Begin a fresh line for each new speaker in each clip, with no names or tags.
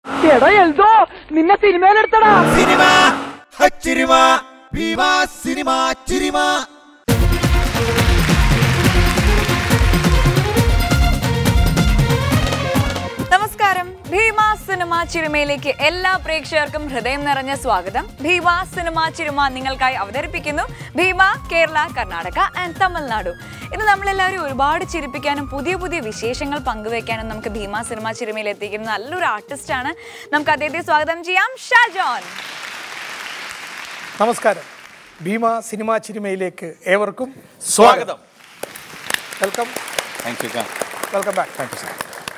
എടാ എൽദോ നിന്നെ സിനിമയിലെടുത്തടാ
സിനിമ ഹച്ചിരിമ ഭീമ സിനിമ ചിരിമ
നമസ്കാരം ഭീമ സിനിമ ചിരുമയിലേക്ക് എല്ലാ പ്രേക്ഷകർക്കും ഹൃദയം നിറഞ്ഞ സ്വാഗതം ഭീമ സിനിമ ചിരുമ നിങ്ങൾക്കായി അവതരിപ്പിക്കുന്നു ഭീമ കേരള കർണാടക ആൻഡ് തമിഴ്നാടു ഇന്ന് നമ്മളെല്ലാവരും ഒരുപാട് ചിരിപ്പിക്കാനും പുതിയ പുതിയ വിശേഷങ്ങൾ പങ്കുവെക്കാനും നമുക്ക് ഭീമ സിനിമ ചിരുമയിൽ എത്തിക്കുന്ന നല്ലൊരു ആർട്ടിസ്റ്റാണ് നമുക്ക് അദ്ദേഹത്തെ സ്വാഗതം ചെയ്യാം ഷാജോൺ
നമസ്കാരം ഭീമ സിനിമാ ചിരിമയിലേക്ക് ഏവർക്കും
സ്വാഗതം
welcome
thank you
welcome back thank you sir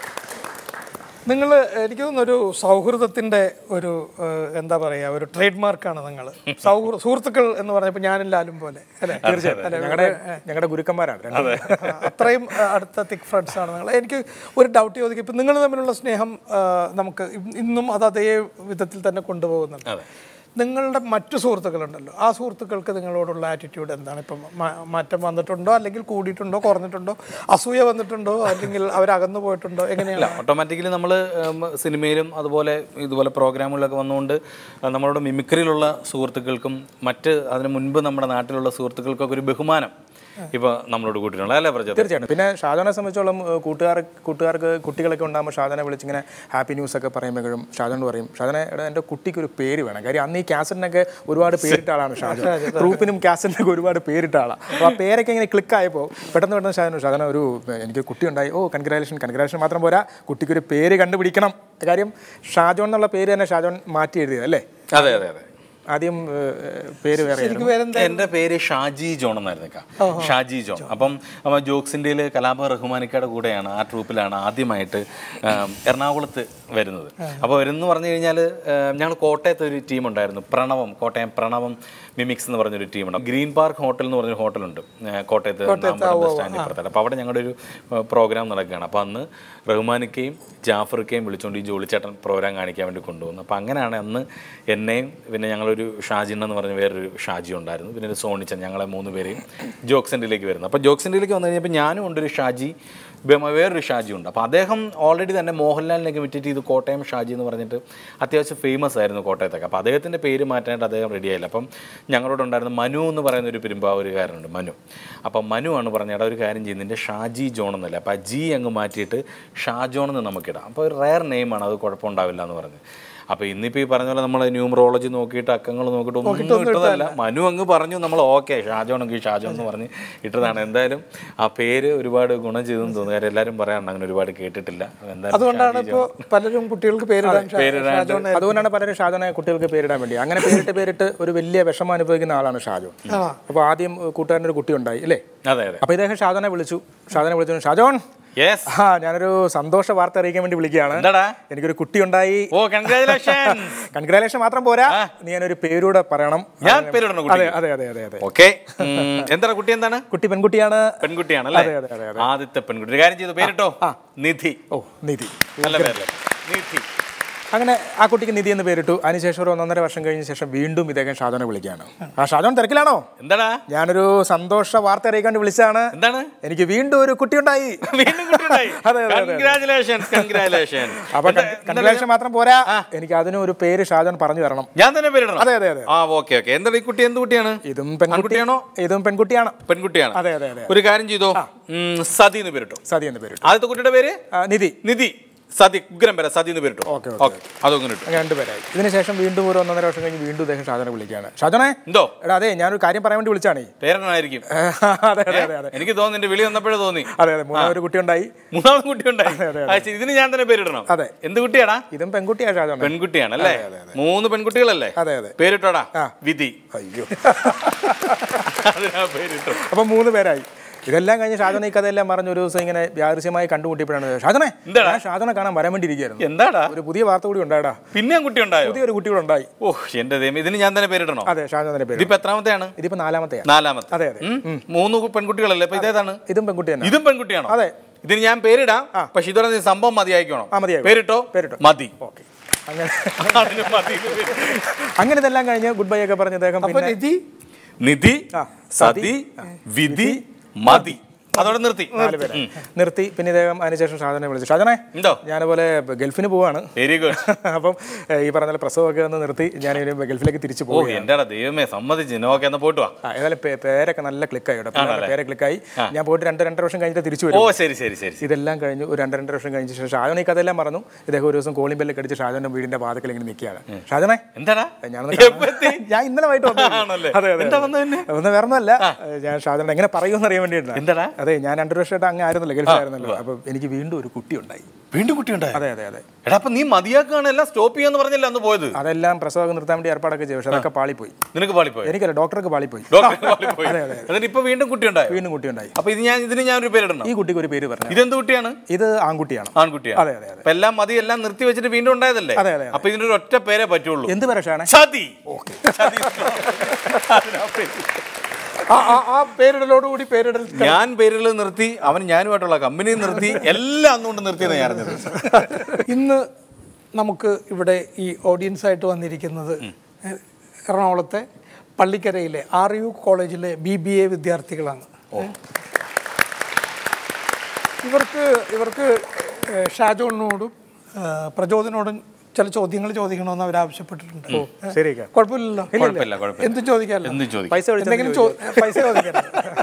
നിങ്ങൾ എനിക്ക് തോന്നുന്നു ഒരു സൗഹൃദത്തിൻ്റെ ഒരു ഏഹ്, എന്താ പറയുക ഒരു ട്രേഡ് മാർക്കാണ് നിങ്ങൾ സൗഹൃദ സുഹൃത്തുക്കൾ എന്ന് പറഞ്ഞപ്പോൾ ഞാനും ലാലും പോലെ അല്ലേ തീർച്ചയായും അല്ലേ
ഞങ്ങളുടെ ഞങ്ങളുടെ ഗുരുക്കന്മാരാണ് രണ്ടും.
അത്രയും ആ, അടുത്ത തിക് ഫ്രണ്ട്സ് ആണ് നിങ്ങൾ എനിക്ക് ഒരു ഡൗട്ട് ചോദിക്കും ഇപ്പം നിങ്ങൾ തമ്മിലുള്ള സ്നേഹം ആ, നമുക്ക് ഇ- ഇന്നും അത് അതേ വിധത്തിൽ തന്നെ കൊണ്ടുപോകുന്നുണ്ട് നിങ്ങളുടെ മറ്റു സുഹൃത്തുക്കളുണ്ടല്ലോ ആ സുഹൃത്തുക്കൾക്ക് നിങ്ങളോടുള്ള ആറ്റിറ്റ്യൂഡ് എന്താണ് ഇപ്പം മ- മാറ്റം വന്നിട്ടുണ്ടോ അല്ലെങ്കിൽ കൂടിയിട്ടുണ്ടോ കുറഞ്ഞിട്ടുണ്ടോ അസൂയ വന്നിട്ടുണ്ടോ അല്ലെങ്കിൽ അവരകന്നു പോയിട്ടുണ്ടോ എങ്ങനെയാണ്
ഓട്ടോമാറ്റിക്കലി നമ്മൾ സിനിമയിലും അതുപോലെ ഇതുപോലെ പ്രോഗ്രാമുകളിലൊക്കെ വന്നുകൊണ്ട് ആ, നമ്മളോട് മിമിക്രിയിലുള്ള സുഹൃത്തുക്കൾക്കും മറ്റ് അതിന് മുൻപ് നമ്മുടെ നാട്ടിലുള്ള സുഹൃത്തുക്കൾക്കൊക്കെ ഒരു ബഹുമാനം ഇപ്പൊ നമ്മളോട് കൂട്ടിയിട്ടുണ്ട് അല്ലേ പ്രജ
തീർച്ചയായിട്ടും പിന്നെ ഷാജോനെ സംബന്ധിച്ചോളം ഏഹ്, കൂട്ടുകാർ കൂട്ടുകാർക്ക് കുട്ടികളൊക്കെ ഉണ്ടാകുമ്പോൾ ഷാജോനെ വിളിച്ചിങ്ങനെ ഹാപ്പി ന്യൂസ് ഒക്കെ പറയുമ്പോഴും ഷാജോൻ പറയും ഷാജോനെ എടാ എൻ്റെ കുട്ടിക്ക് ഒരു പേര് വേണം കാര്യം അന്ന് ഈ കാസറ്റിനൊക്കെ ഒരുപാട് പേരിട്ട ആളാണ് ഷാജോൻ ഗ്രൂപ്പിനും കാസറ്റിനൊക്കെ ഒരുപാട് പേരിട്ട ആളാണ് അപ്പോൾ ആ പേരൊക്കെ ഇങ്ങനെ ക്ലിക്ക് ആയപ്പോൾ പെട്ടെന്ന് പെട്ടെന്ന് ഷാജോൻ ഷാജോന ഒരു എനിക്ക് കുട്ടി ഉണ്ടായി ഓ കൺഗ്രാലേഷൻ കൺഗ്രാലേഷൻ മാത്രം പോരാ കുട്ടിക്കൊരു പേര് കണ്ടുപിടിക്കണം കാര്യം ഷാജോൻ എന്നുള്ള പേര് തന്നെ ഷാജോൻ മാറ്റി എഴുതിയത് അല്ലേ
അതെ അതെ അതെ
ആദ്യം ഏഹ്, പേര് വേറെ ആയിരുന്നു.
വേറെന്താ
എന്റെ പേര് ഷാജി ജോൺ എന്നായിരുന്നു ഷാജി ജോൺ അപ്പം അപ്പം ജോക്സിൻ്റെ കലാപ റഹ്മാനിക്കയുടെ കൂടെയാണ് ആ ട്രൂപ്പിലാണ് ആദ്യമായിട്ട് ആം, എറണാകുളത്ത് വരുന്നത് അപ്പോൾ വരുന്നു പറഞ്ഞു കഴിഞ്ഞാൽ ഞങ്ങൾ കോട്ടയത്ത് ഒരു ടീം ഉണ്ടായിരുന്നു പ്രണവം കോട്ടയം പ്രണവം മിമിക്സ് എന്ന് പറഞ്ഞൊരു ടീമുണ്ട് ഗ്രീൻ പാർക്ക് ഹോട്ടൽ എന്ന് പറഞ്ഞൊരു ഹോട്ടലുണ്ട് ആ, കോട്ടയത്ത് നാമപുരം സ്റ്റാൻഡിൽ പുറത്തായിട്ട് അപ്പോൾ അവിടെ ഞങ്ങളുടെ ഒരു പ്രോഗ്രാം നടക്കുകയാണ് അപ്പോൾ അന്ന് റഹ്മാനിക്കയും ജാഫർക്കയും വിളിച്ചുകൊണ്ട് ഈ ജോളിച്ചേട്ടൻ പ്രോഗ്രാം കാണിക്കാൻ വേണ്ടി കൊണ്ടുവന്നു അപ്പോൾ അങ്ങനെയാണ് അന്ന് എന്നെയും പിന്നെ ഞങ്ങളൊരു ഷാജിൻ എന്ന് പറഞ്ഞ വേറൊരു ഷാജി ഉണ്ടായിരുന്നു പിന്നെ ഒരു സോണിച്ചൻ ഞങ്ങളെ മൂന്ന് പേരെയും ജോക്സെൻഡിലേക്ക് വരുന്നത് അപ്പോൾ ജോക്സെൻഡിലേക്ക് വന്നു കഴിഞ്ഞപ്പോൾ ഞാനും ഉണ്ടൊരു ഷാജി ബെ- വേറൊരു ഷാജി ഉണ്ട് അപ്പോൾ അദ്ദേഹം ഓൾറെഡി തന്നെ മോഹൻലാലിനെ ഇമിറ്റേറ്റ് ചെയ്ത് കോട്ടയം ഷാജി എന്ന് പറഞ്ഞിട്ട് അത്യാവശ്യം ഫേമസ് ആയിരുന്നു കോട്ടയത്തൊക്കെ അപ്പോൾ അദ്ദേഹത്തിൻ്റെ പേര് മാറ്റാനായിട്ട് അദ്ദേഹം റെഡി ആയില്ല അപ്പം ഞങ്ങളോടുണ്ടായിരുന്ന മനു എന്ന് പറയുന്ന ഒരു പെരുമ്പാവൂരുകാരനുണ്ട് മനു അപ്പം മനു ആണ് പറഞ്ഞത് "എടാ, ഒരു കാര്യം ചെയ്യുന്നതിൻ്റെ ഷാജി ജോൺ എന്നല്ല അപ്പോൾ ആ ജി അങ്ങ് മാറ്റിയിട്ട് ഷാജോൺ എന്ന് നമുക്കിടാം അപ്പോൾ ഒരു റയർ നെയിമാണ് അത് കുഴപ്പമുണ്ടാവില്ല എന്ന് പറഞ്ഞ് അപ്പോൾ ഇന്നിപ്പോൾ ഈ പറഞ്ഞ പോലെ നമ്മൾ ന്യൂമറോളജി നോക്കിയിട്ട് അക്കങ്ങൾ നോക്കിയിട്ട് ഒന്നും ഇട്ടതല്ല മനു അങ്ങ് പറഞ്ഞു നമ്മൾ ഓക്കെ ഷാജോൺ എങ്കിൽ ഷാജോൺ എന്ന് പറഞ്ഞ് ഇട്ടതാണ് എന്തായാലും ആ പേര് ഒരുപാട് ഗുണം ചെയ്തെന്ന് തോന്നുന്നു കാര്യം എല്ലാവരും പറയാറുണ്ട് അങ്ങനെ ഒരുപാട് കേട്ടിട്ടില്ല എന്തായാലും
അതുകൊണ്ടാണ്
ഷാജി
ഇപ്പോൾ പലരും കുട്ടികൾക്ക് പേരിടാൻ ഷാ-
പേരിടാണ്ട്
ഷാജോൺ
അതുകൊണ്ടാണ് പലരും ഷാജോനെ കുട്ടികൾക്ക് പേരിടാൻ വേണ്ടി അങ്ങനെ പേരിട്ട് പേരിട്ട് ഒരു വലിയ വിഷമം അനുഭവിക്കുന്ന ആളാണ് ഷാജോൻ അപ്പോൾ ആദ്യം കൂട്ടുകാരനൊരു കുട്ടി ഉണ്ടായി അല്ലേ
അതെ അതെ
അപ്പോൾ ഇദ്ദേഹം ഷാജോനെ വിളിച്ചു ഷാജോനെ വിളിച്ചു ഷാജോൻ
യെസ്
ആ ഞാനൊരു സന്തോഷ വാർത്ത അറിയിക്കാൻ വേണ്ടി വിളിക്കുകയാണ്
എന്താടാ
എനിക്കൊരു കുട്ടി ഉണ്ടായി
ഓ കൺഗ്രാചുലേഷൻ
കൺഗ്രാലേഷൻ മാത്രം പോരാ നീ ഞാനൊരു പേരൂടെ പറയണം
ഞാൻ പേരിടണോ
അതെ
കുട്ടി
അതെ അതെ അതെ അതെ
ഓക്കെ എന്താണ് കുട്ടി എന്താണ്
കുട്ടി പെൺകുട്ടിയാണ്
പെൺകുട്ടിയാണല്ലേ
അതെ, അതെ, അതെ,
ആദ്യത്തെ പെൺകുട്ടി ഒരു കാര്യം ചെയ്തു പേരിട്ടോ നിധി
ഓ നിധി
നല്ല പേരല്ലേ നിധി
അങ്ങനെ ആ കുട്ടിക്ക് നിധി എന്ന് പേരിട്ടു അതിനുശേഷം ഒരു ഒന്നൊന്നര വർഷം കഴിഞ്ഞ ശേഷം വീണ്ടും ഇദ്ദേഹം ഷാജോനെ വിളിക്കുകയാണ് ആ ഷാജോൻ തിരക്കിലാണോ
എന്താടാ
ഞാനൊരു സന്തോഷ വാർത്ത അറിയിക്കാൻ വേണ്ടി വിളിച്ചതാണ്
എന്താണ്
എനിക്ക് വീണ്ടും ഒരു കുട്ടി ഉണ്ടായി
വീണ്ടും കുട്ടിയുണ്ടായി
അതെ, അതെ, അതെ.
കൺഗ്രാചുലേഷൻ കൺഗ്രാചുലേഷൻ
അപ്പൊ കൺഗ്രാലേഷൻ മാത്രം പോരാ എനിക്ക് അതിന് ഒരു പേര് ഷാജോൻ പറഞ്ഞു തരണം
ഞാൻ തന്നെ പേരിടണം
അതെ, അതെ, അതെ.
ആ ഓക്കെ ഓക്കെ എന്താണ് ഈ കുട്ടി എന്ത് കുട്ടിയാണ്
ഇതും പെൺകുട്ടി
ആൺകുട്ടിയാണോ
ഇതും പെൺകുട്ടിയാണ്
പെൺകുട്ടിയാണ്
അതെ, അതെ, അതെ.
ഒരു കാര്യം ചെയ്തോ ഉം, സതി എന്ന് പേരിട്ടോ
സതി എന്ന് പേരിട്ടു
ആദ്യത്തെ കുട്ടിയുടെ പേര്
ആ, നിധി
നിധി സതി ഉഗ്രം പേരാ സതി എന്ന് പേരിട്ടോ
ഓക്കെ,
ഓക്കെ അതങ്ങനെ ഇട്ടു
അങ്ങനെ രണ്ടുപേരായി ഇതിനുശേഷം വീണ്ടും ഒരു ഒന്നൊന്നര വർഷം കഴിഞ്ഞ് വീണ്ടും ഇദ്ദേഹം ഷാജോനെ വിളിക്കുകയാണ് ഷാജോനെ
എന്തോ
എടാ അതെ ഞാനൊരു കാര്യം പറയാൻ വേണ്ടി വിളിച്ചാണേ
പേരെണ്ണായിരിക്കും
അതെ അതെ അതെ അതെ
എനിക്ക് തോന്നുന്നു എന്റെ വിളി വന്നപ്പോഴേ തോന്നി
അതെ അതെ മൂന്നാമതൊരു കുട്ടി ഉണ്ടായി
മൂന്നാമത് കുട്ടി ഉണ്ടായി
അതെ, അതെ.
ആ, ശരി, ഇതിന് ഞാൻ തന്നെ പേരിടണം
അതെ.
എന്ത് കുട്ടിയാടാ
ഇതും പെൺകുട്ടിയാണ് ഷാജോനെ
പെൺകുട്ടിയാണ് അല്ലേ മൂന്ന് പെൺകുട്ടികളല്ലേ
അതെ, അതെ.
പേരിട്ടോടാ
ആ.
വിധി
അയ്യോ
അതിനാ പേരിട്ടു
അപ്പൊ മൂന്ന് പേരായി ഇതെല്ലാം കഴിഞ്ഞ് ഷാജോനെ ഈ കഥയെല്ലാം പറഞ്ഞ് ഒരു ദിവസം ഇങ്ങനെ യാദൃശ്യമായി കണ്ടുമുട്ടിയപ്പോഴാണ് ഷാജോനെ
എന്താടാ?
ഞാൻ ഷാജോനെ കാണാൻ വരാൻ വേണ്ടി ഇരിക്കുകയായിരുന്നു
എന്താടാ
ഒരു പുതിയ വാർത്ത കൂടി ഉണ്ടായടാ
പിന്നെയും കുട്ടി ഉണ്ടായോ
പുതിയൊരു കുട്ടി കൂടെ ഉണ്ടായി
ഓ എന്റെ ദൈവം ഇതിന് ഞാൻ തന്നെ പേരിടണോ
അതെ ഷാജോനെ പേര്
ഇതിപ്പോ എത്രാമത്തെയാണ്
ഇതിപ്പോ നാലാമത്തെയാണ്
നാലാമത്തെ
അതെ, അതെ.
ഉം? മൂന്ന് പെൺകുട്ടികളല്ലേ ഇപ്പൊ ഇതേതാണ്
ഇതും പെൺകുട്ടി തന്നെ
ഇതും പെൺകുട്ടിയാണോ
അതെ.
ഇതിന് ഞാൻ പേരിടാം പക്ഷെ ഇതോടെ നീ സംഭവം മതിയായിക്കോണം
ആ, മതിയായി.
പേരിട്ടോ
പേരിട്ടോ.
മതി
ഓക്കെ അങ്ങനെ
അതിന് മതി എന്ന് പേര്.
അങ്ങനെ ഇതെല്ലാം കഴിഞ്ഞ് ഗുഡ് ബൈ ഒക്കെ പറഞ്ഞ് അദ്ദേഹം
അപ്പൊ
പിന്നെ
നിധി
നിധി
ആ,
സതി വിധി മതി അതോടെ നിർത്തി
നാല് പേരെ നിർത്തി പിന്നെ ഇദ്ദേഹം അതിനുശേഷം ഷാജനെ വിളിച്ചു ഷാജനെ
എന്തോ
ഞാനതുപോലെ ഗൾഫിന് പോവാണ്
വെരി ഗുഡ്
അപ്പം ഏഹ്, ഈ പറഞ്ഞ പോലെ പ്രസവമൊക്കെ ഒന്ന് നിർത്തി ഞാൻ ഇനി ഗൾഫിലേക്ക് തിരിച്ചു
ഓ
പോകും
എന്റെ ദൈവമേ സമ്മതിച്ചു നോക്കെ എന്നാ പോയിട്ട് വാ
ആ ഏതായാലും പേ- പേരൊക്കെ നല്ല ക്ലിക്കായി കേട്ടോ പിള്ളേരുടെ പേരെ ക്ലിക്കായി ഞാൻ പോയിട്ട് രണ്ട് രണ്ടര വർഷം കഴിഞ്ഞിട്ട് തിരിച്ചു
ഓ
വരും
ശരി ശരി ശരി
ഇതെല്ലാം കഴിഞ്ഞു ഒരു രണ്ട് രണ്ടര വർഷം കഴിഞ്ഞ ശേഷം ഷാജൻ ഈ കഥയെല്ലാം പറഞ്ഞു ഇദ്ദേഹം ഒരു ദിവസം കോളിംഗ് ബെല്ലൊക്കെ അടിച്ച് ഷാജന്റെ വീടിന്റെ വാതിക്കൽ ഇങ്ങനെ നിൽക്കുകയാണ് ഷാജനെ
എന്താടാ
ഞാനൊന്ന്
എപ്പോ എത്തി?
കാണാൻ- ഞാൻ ഇന്നലെ വൈകിട്ട് വന്നതേ ഉള്ളൂ.
ആണല്ലേ?
അതെ അതെ
എന്താ വന്നത് പിന്നെ?
ഒന്ന് വേറെ ഒന്നുമല്ല ഞാൻ ഷാജനെ എങ്ങനെ പറയുമെന്ന് അറിയാൻ വേണ്ടിയിട്ടാണ്
എന്താടാ?
അതെ ഞാൻ രണ്ടു വർഷമായിട്ട് അങ്ങ് ആയിരുന്നല്ലോ ഗൾഫിലായിരുന്നല്ലോ അപ്പൊ എനിക്ക് വീണ്ടും ഒരു കുട്ടി ഉണ്ടായി
വീണ്ടും കുട്ടി ഉണ്ടായി
അതെ അതെ അതെ
എടാ അപ്പൊ നീ മതിയാക്കാണ് എല്ലാം സ്റ്റോപ്പ് ചെയ്യാന്ന് പറഞ്ഞില്ല അന്ന് പോയത്
അതെല്ലാം പ്രസവമൊക്കെ നിർത്താൻ വേണ്ടി ഏർപ്പാടൊക്കെ ചെയ്തു പക്ഷെ അതൊക്കെ പാളിപ്പോയി
നിനക്ക് പാളിപ്പോയി
എനിക്കല്ല ഡോക്ടർക്ക് പാളിപ്പോയി
ഡോക്ടർ പോയി എന്നിട്ട് ഇപ്പൊ വീണ്ടും കുട്ടി ഉണ്ടായി
വീണ്ടും കുട്ടി ഉണ്ടായി
അപ്പൊ ഇത് ഞാൻ ഇതിന് ഞാൻ ഒരു പേരിടണം
ഈ കുട്ടിക്ക് ഒരു പേര് പറഞ്ഞു
ഇതെന്ത് കുട്ടിയാണ്
ഇത് ആൺകുട്ടിയാണ്
ആൺകുട്ടിയാണ്
അതെ, അതെ, അതെ.
അപ്പൊ എല്ലാം മതി എല്ലാം നിർത്തി വെച്ചിട്ട് വീണ്ടും ഉണ്ടായതല്ലേ
അതെ, അതെ, അതെ.
അപ്പൊ ഇതിന്റെ ഒരു ഒറ്റ പേരേ പറ്റുള്ളൂ
എന്ത് പേരാ ഷാനെ
ചതി ചതി.
ആ ആ- ആ പേരിടലോടുകൂടി പേരിടൽ
ഞാൻ പേരുകൾ നിർത്തി അവൻ ഞാനുമായിട്ടുള്ള കമ്പനി നിർത്തി എല്ലാം അന്നുകൊണ്ട് നിർത്തിയെന്ന് ഞാൻ അറിഞ്ഞത്
ഇന്ന് നമുക്ക് ഇവിടെ ഈ ഓഡിയൻസ് ആയിട്ട് വന്നിരിക്കുന്നത് എറണാകുളത്തെ പള്ളിക്കരയിലെ ആർ യു കോളേജിലെ ബി ബി എ വിദ്യാർത്ഥികളാണ് ഇവർക്ക് ഇവർക്ക് ഏഹ്, ഷാജോണിനോടും ഏഹ്, പ്രചോദനോടും ചില ചോദ്യങ്ങൾ ചോദിക്കണമെന്ന് അവർ ആവശ്യപ്പെട്ടിട്ടുണ്ട് ഏഹ്,
ശരിയാ
കുഴപ്പമില്ലല്ലോ
കുഴപ്പമില്ല കുഴപ്പമില്ല
എന്തും ചോദിക്കാമല്ലോ
എന്തും ചോദിക്കും
പൈസ വിളിച്ചാൽ
എന്തെങ്കിലും ചോ- പൈസ ചോദിക്കണം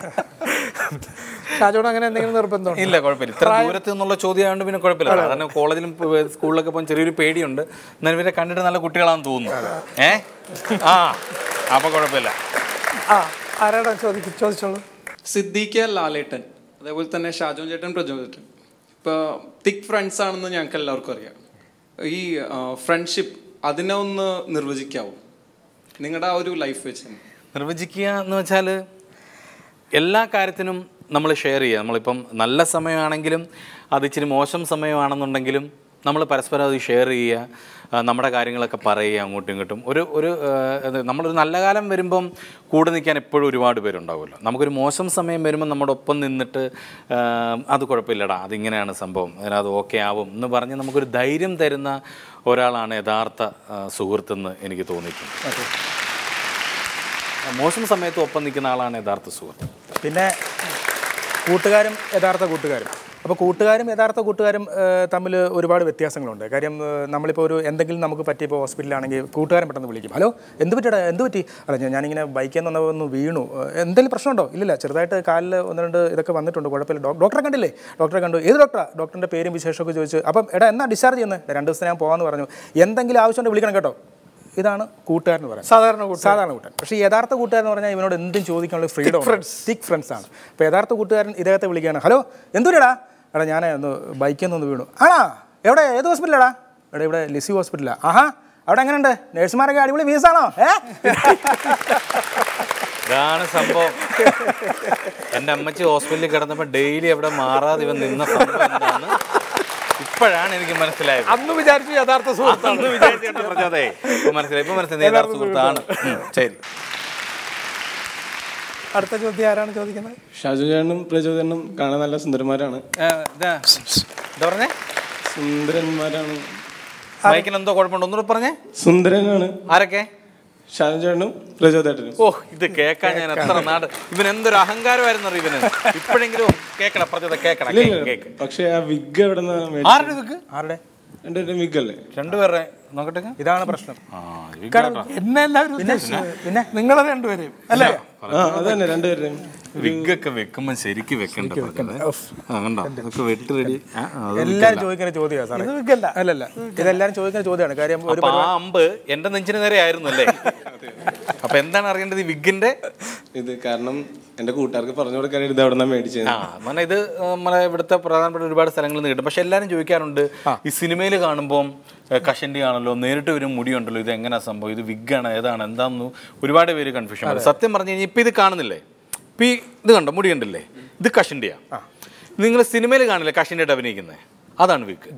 ഷാജോൺ അങ്ങനെ എന്തെങ്കിലും നിർബന്ധമുണ്ടോ
ഇല്ല കുഴപ്പമില്ല ഇത്ര ദൂരത്ത് നിന്നുള്ള ചോദ്യമായതുകൊണ്ട് പിന്നെ കുഴപ്പമില്ല കാരണം കോളേജിലും പ് സ്കൂളിലൊക്കെ പോകാൻ ചെറിയൊരു പേടിയുണ്ട് എന്നാലും ഇവരെ കണ്ടിട്ട് നല്ല കുട്ടികളാണെന്ന് തോന്നുന്നു ഏ ആ അപ്പൊ കുഴപ്പമില്ല
ആ ആരാടാ ചോദിക്കും ചോദിച്ചോളൂ
സിദ്ദീഖ് ലാലേട്ടൻ അതേപോലെ തന്നെ ഷാജോൻ ചേട്ടൻ പ്രജോൻ ചേട്ടൻ ഇപ്പോൾ തിക് ഫ്രണ്ട്സ് ആണെന്ന് ഞങ്ങൾക്ക് എല്ലാവർക്കും അറിയാം ഈ ഫ്രണ്ട്ഷിപ്പ് അതിനെ ഒന്ന് നിർവചിക്കാവോ നിങ്ങളുടെ ആ ഒരു ലൈഫ് വെച്ച്
നിർവചിക്കുക എന്ന് വെച്ചാൽ എല്ലാ കാര്യത്തിനും നമ്മൾ ഷെയർ ചെയ്യുക നമ്മളിപ്പം നല്ല സമയമാണെങ്കിലും അത് ഇച്ചിരി മോശം സമയമാണെന്നുണ്ടെങ്കിലും നമ്മൾ പരസ്പരം അത് ഷെയർ ചെയ്യുക ആ, നമ്മുടെ കാര്യങ്ങളൊക്കെ പറയുക അങ്ങോട്ടും ഇങ്ങോട്ടും ഒരു ഒരു ആ, ഇത് നമ്മളൊരു നല്ല കാലം വരുമ്പം കൂടെ നിൽക്കാൻ എപ്പോഴും ഒരുപാട് പേരുണ്ടാവുമല്ലോ നമുക്കൊരു മോശം സമയം വരുമ്പോൾ നമ്മുടെ ഒപ്പം നിന്നിട്ട് ആ, അത് കുഴപ്പമില്ലടാ അതിങ്ങനെയാണ് സംഭവം അതിനത് ഓക്കെ ആവും എന്ന് പറഞ്ഞ് നമുക്കൊരു ധൈര്യം തരുന്ന ഒരാളാണ് യഥാർത്ഥ ആ, സുഹൃത്തെന്ന് എനിക്ക് തോന്നിയിട്ടുണ്ട് മോശം സമയത്ത് ഒപ്പം നിൽക്കുന്ന ആളാണ് യഥാർത്ഥ സുഹൃത്ത്
പിന്നെ കൂട്ടുകാരും യഥാർത്ഥ കൂട്ടുകാരും അപ്പോൾ കൂട്ടുകാരും യഥാർത്ഥ കൂട്ടുകാരും തമ്മിൽ ഒരുപാട് വ്യത്യാസങ്ങളുണ്ട് കാര്യം ഏഹ്, നമ്മളിപ്പോൾ ഒരു എന്തെങ്കിലും നമുക്ക് പറ്റിയപ്പോൾ ഹോസ്പിറ്റലിലാണെങ്കിൽ കൂട്ടുകാരൻ പെട്ടെന്ന് വിളിക്കും ഹലോ എന്ത് പറ്റിയടാ എന്ത് പറ്റി അല്ല ഞാൻ- ഞാനിങ്ങനെ ബൈക്കിൽ നിന്ന് വന്നപ്പോൾ ഒന്ന് വീണു ഏഹ്, എന്തെങ്കിലും പ്രശ്നമുണ്ടോ ഇല്ലില്ല ചെറുതായിട്ട് കാലിൽ ഒന്ന് രണ്ട് ഇതൊക്കെ വന്നിട്ടുണ്ട് കുഴപ്പമില്ല ഡോ- ഡോക്ടറെ കണ്ടില്ലേ ഡോക്ടറെ കണ്ടു ഏത് ഡോക്ടറാ ഡോക്ടറിൻ്റെ പേരും വിശേഷമൊക്കെ ചോദിച്ചു അപ്പം എടാ എന്നാ ഡിസ്ചാർജ് ചെയ്യുന്നത് രണ്ട് ദിവസം ഞാൻ പോകാമെന്ന് പറഞ്ഞു എന്തെങ്കിലും ആവശ്യമുണ്ട് വിളിക്കണം കേട്ടോ ഇതാണ് കൂട്ടുകാരൻ എന്ന് പറയുന്നത്
സാധാരണ കൂട്ടുകാരൻ.
സാധാരണ കൂട്ടുകാരൻ പക്ഷേ ഈ യഥാർത്ഥ കൂട്ടുകാരൻ എന്ന് പറഞ്ഞാൽ ഇവനോട് എന്തും ചോദിക്കാനുള്ള ഫ്രീഡം തിക് ഫ്രണ്ട്സ് ആണ് അപ്പോൾ യഥാർത്ഥ കൂട്ടുകാരൻ ഇദ്ദേഹത്തെ വിളിക്കുകയാണ് ഹലോ എന്തുവരെടാ എടാ ഞാൻ ഒന്ന് ബൈക്കിൽ നിന്ന് ഒന്ന് വീണു ആണാ എവിടെ ഏത് ഹോസ്പിറ്റലാടാ എടാ ഇവിടെ ലിസി ഹോസ്പിറ്റലാ ആഹാ അവിടെ എങ്ങനെയുണ്ട് നഴ്സുമാരൊക്കെ അടിപൊളി ഫീസാണോ ഏ
ഇതാണ് സംഭവം എൻ്റെ അമ്മച്ചി ഹോസ്പിറ്റലിൽ കിടന്നപ്പോൾ ഡെയിലി അവിടെ മാറാതെ ഇവൻ നിന്ന സംഭവം എന്താണ് ഇപ്പോഴാണ് എനിക്ക് മനസ്സിലായത്
അന്ന് വിചാരിച്ചു യഥാർത്ഥ സുഹൃത്താണ്
അന്ന് വിചാരിച്ചിട്ട് പറഞ്ഞതേ ഇപ്പൊ മനസ്സിലായി ഇപ്പൊ മനസ്സിലായി യഥാർത്ഥ സുഹൃത്താണ് ഉം, ശരി
അടുത്ത ചോദ്യം ആരാണ് ചോദിക്കുന്നത്
ഷാജു ചേട്ടനും പ്രചോദനും കാണാൻ നല്ല സുന്ദരന്മാരാണ്
ഏ, ഇതാ എന്താ പറഞ്ഞേ
സുന്ദരന്മാരാണ്
ബൈക്കിന് എന്തോ കുഴപ്പമുണ്ടോ ഒന്നുകൂടെ പറഞ്ഞേ
സുന്ദരനാണ്
ആരൊക്കെ
ഷാജു ചേട്ടനും പ്രചോദേട്ടനും
ഓ ഇത് കേക്കാൻ ഞാൻ എത്ര നാട് ഇവൻ എന്തൊരു അഹങ്കാരമായിരുന്നു അറിയോ ഇവന് ഇപ്പോഴെങ്കിലും കേക്കണം പറഞ്ഞത് കേക്കണം കേക്ക് കേക്ക്
പക്ഷെ ആ വിഗ് എവിടെ
ആരുടെ വിഗ്
ആരുടെ
എൻ്റെ ഒരു വിഗ് അല്ലേ
രണ്ടുപേരുടെ നോക്കട്ടെ
ഇതാണ് പ്രശ്നം
ആ wig കേട്ടോ.
എന്നെ എല്ലാവരും ഉദ്ദേശിച്ചത്. പിന്നെ നിങ്ങളെ രണ്ടുപേരെയും അല്ലേ
ആ അത് തന്നെ രണ്ടുപേരുടെയും
wig ഒക്കെ വെക്കുമ്പോ ശരിക്ക് വെക്കണ്ട പറഞ്ഞത്. ആ, കണ്ടോ ഇതൊക്കെ വെട്ടി റെഡി
എല്ലാവരും ചോദിക്കുന്ന ചോദ്യമാണ് സാറേ
വിഗല്ല.
അല്ലല്ല ഇതെല്ലാവരും ചോദിക്കുന്ന ചോദ്യമാണ് കാര്യം ഒരു
അപ്പൊ ആ അമ്പ് എന്റെ നെഞ്ചിന് നേരെ ആയിരുന്നു അല്ലേ അപ്പൊ എന്താണ് അറിയേണ്ടത് ഈ വിഗിന്റെ
ഇത് കാരണം എൻ്റെ കൂട്ടുകാർക്ക് പറഞ്ഞു കൊടുക്കാനായിട്ട് ഇത് എവിടെ നിന്നാണ് മേടിച്ചത്
ആ കാരണം ഇത് നമ്മളെ ഇവിടുത്തെ പ്രധാനപ്പെട്ട ഒരുപാട് സ്ഥലങ്ങളിൽ നിന്ന് കിട്ടും പക്ഷെ എല്ലാവരും ചോദിക്കാറുണ്ട് ഈ സിനിമയിൽ കാണുമ്പോൾ കഷണ്ടി ആണല്ലോ നേരിട്ട് വരും മുടിയുണ്ടല്ലോ ഇത് എങ്ങനെയാ സംഭവം ഇത് വിഗാണ് ഏതാണ് എന്താണെന്ന് ഒരുപാട് പേര് കൺഫ്യൂഷൻ വരും സത്യം പറഞ്ഞു കഴിഞ്ഞാൽ ഇപ്പൊ ഇത് കാണുന്നില്ലേ ഇപ്പൊ ഈ ഇത് കണ്ടോ മുടി കണ്ടില്ലേ ഇത് കഷണ്ടിയാ നിങ്ങൾ സിനിമയിൽ കാണില്ലേ കഷണ്ടിയായിട്ട് അഭിനയിക്കുന്നത് അതാണ് വിഗ്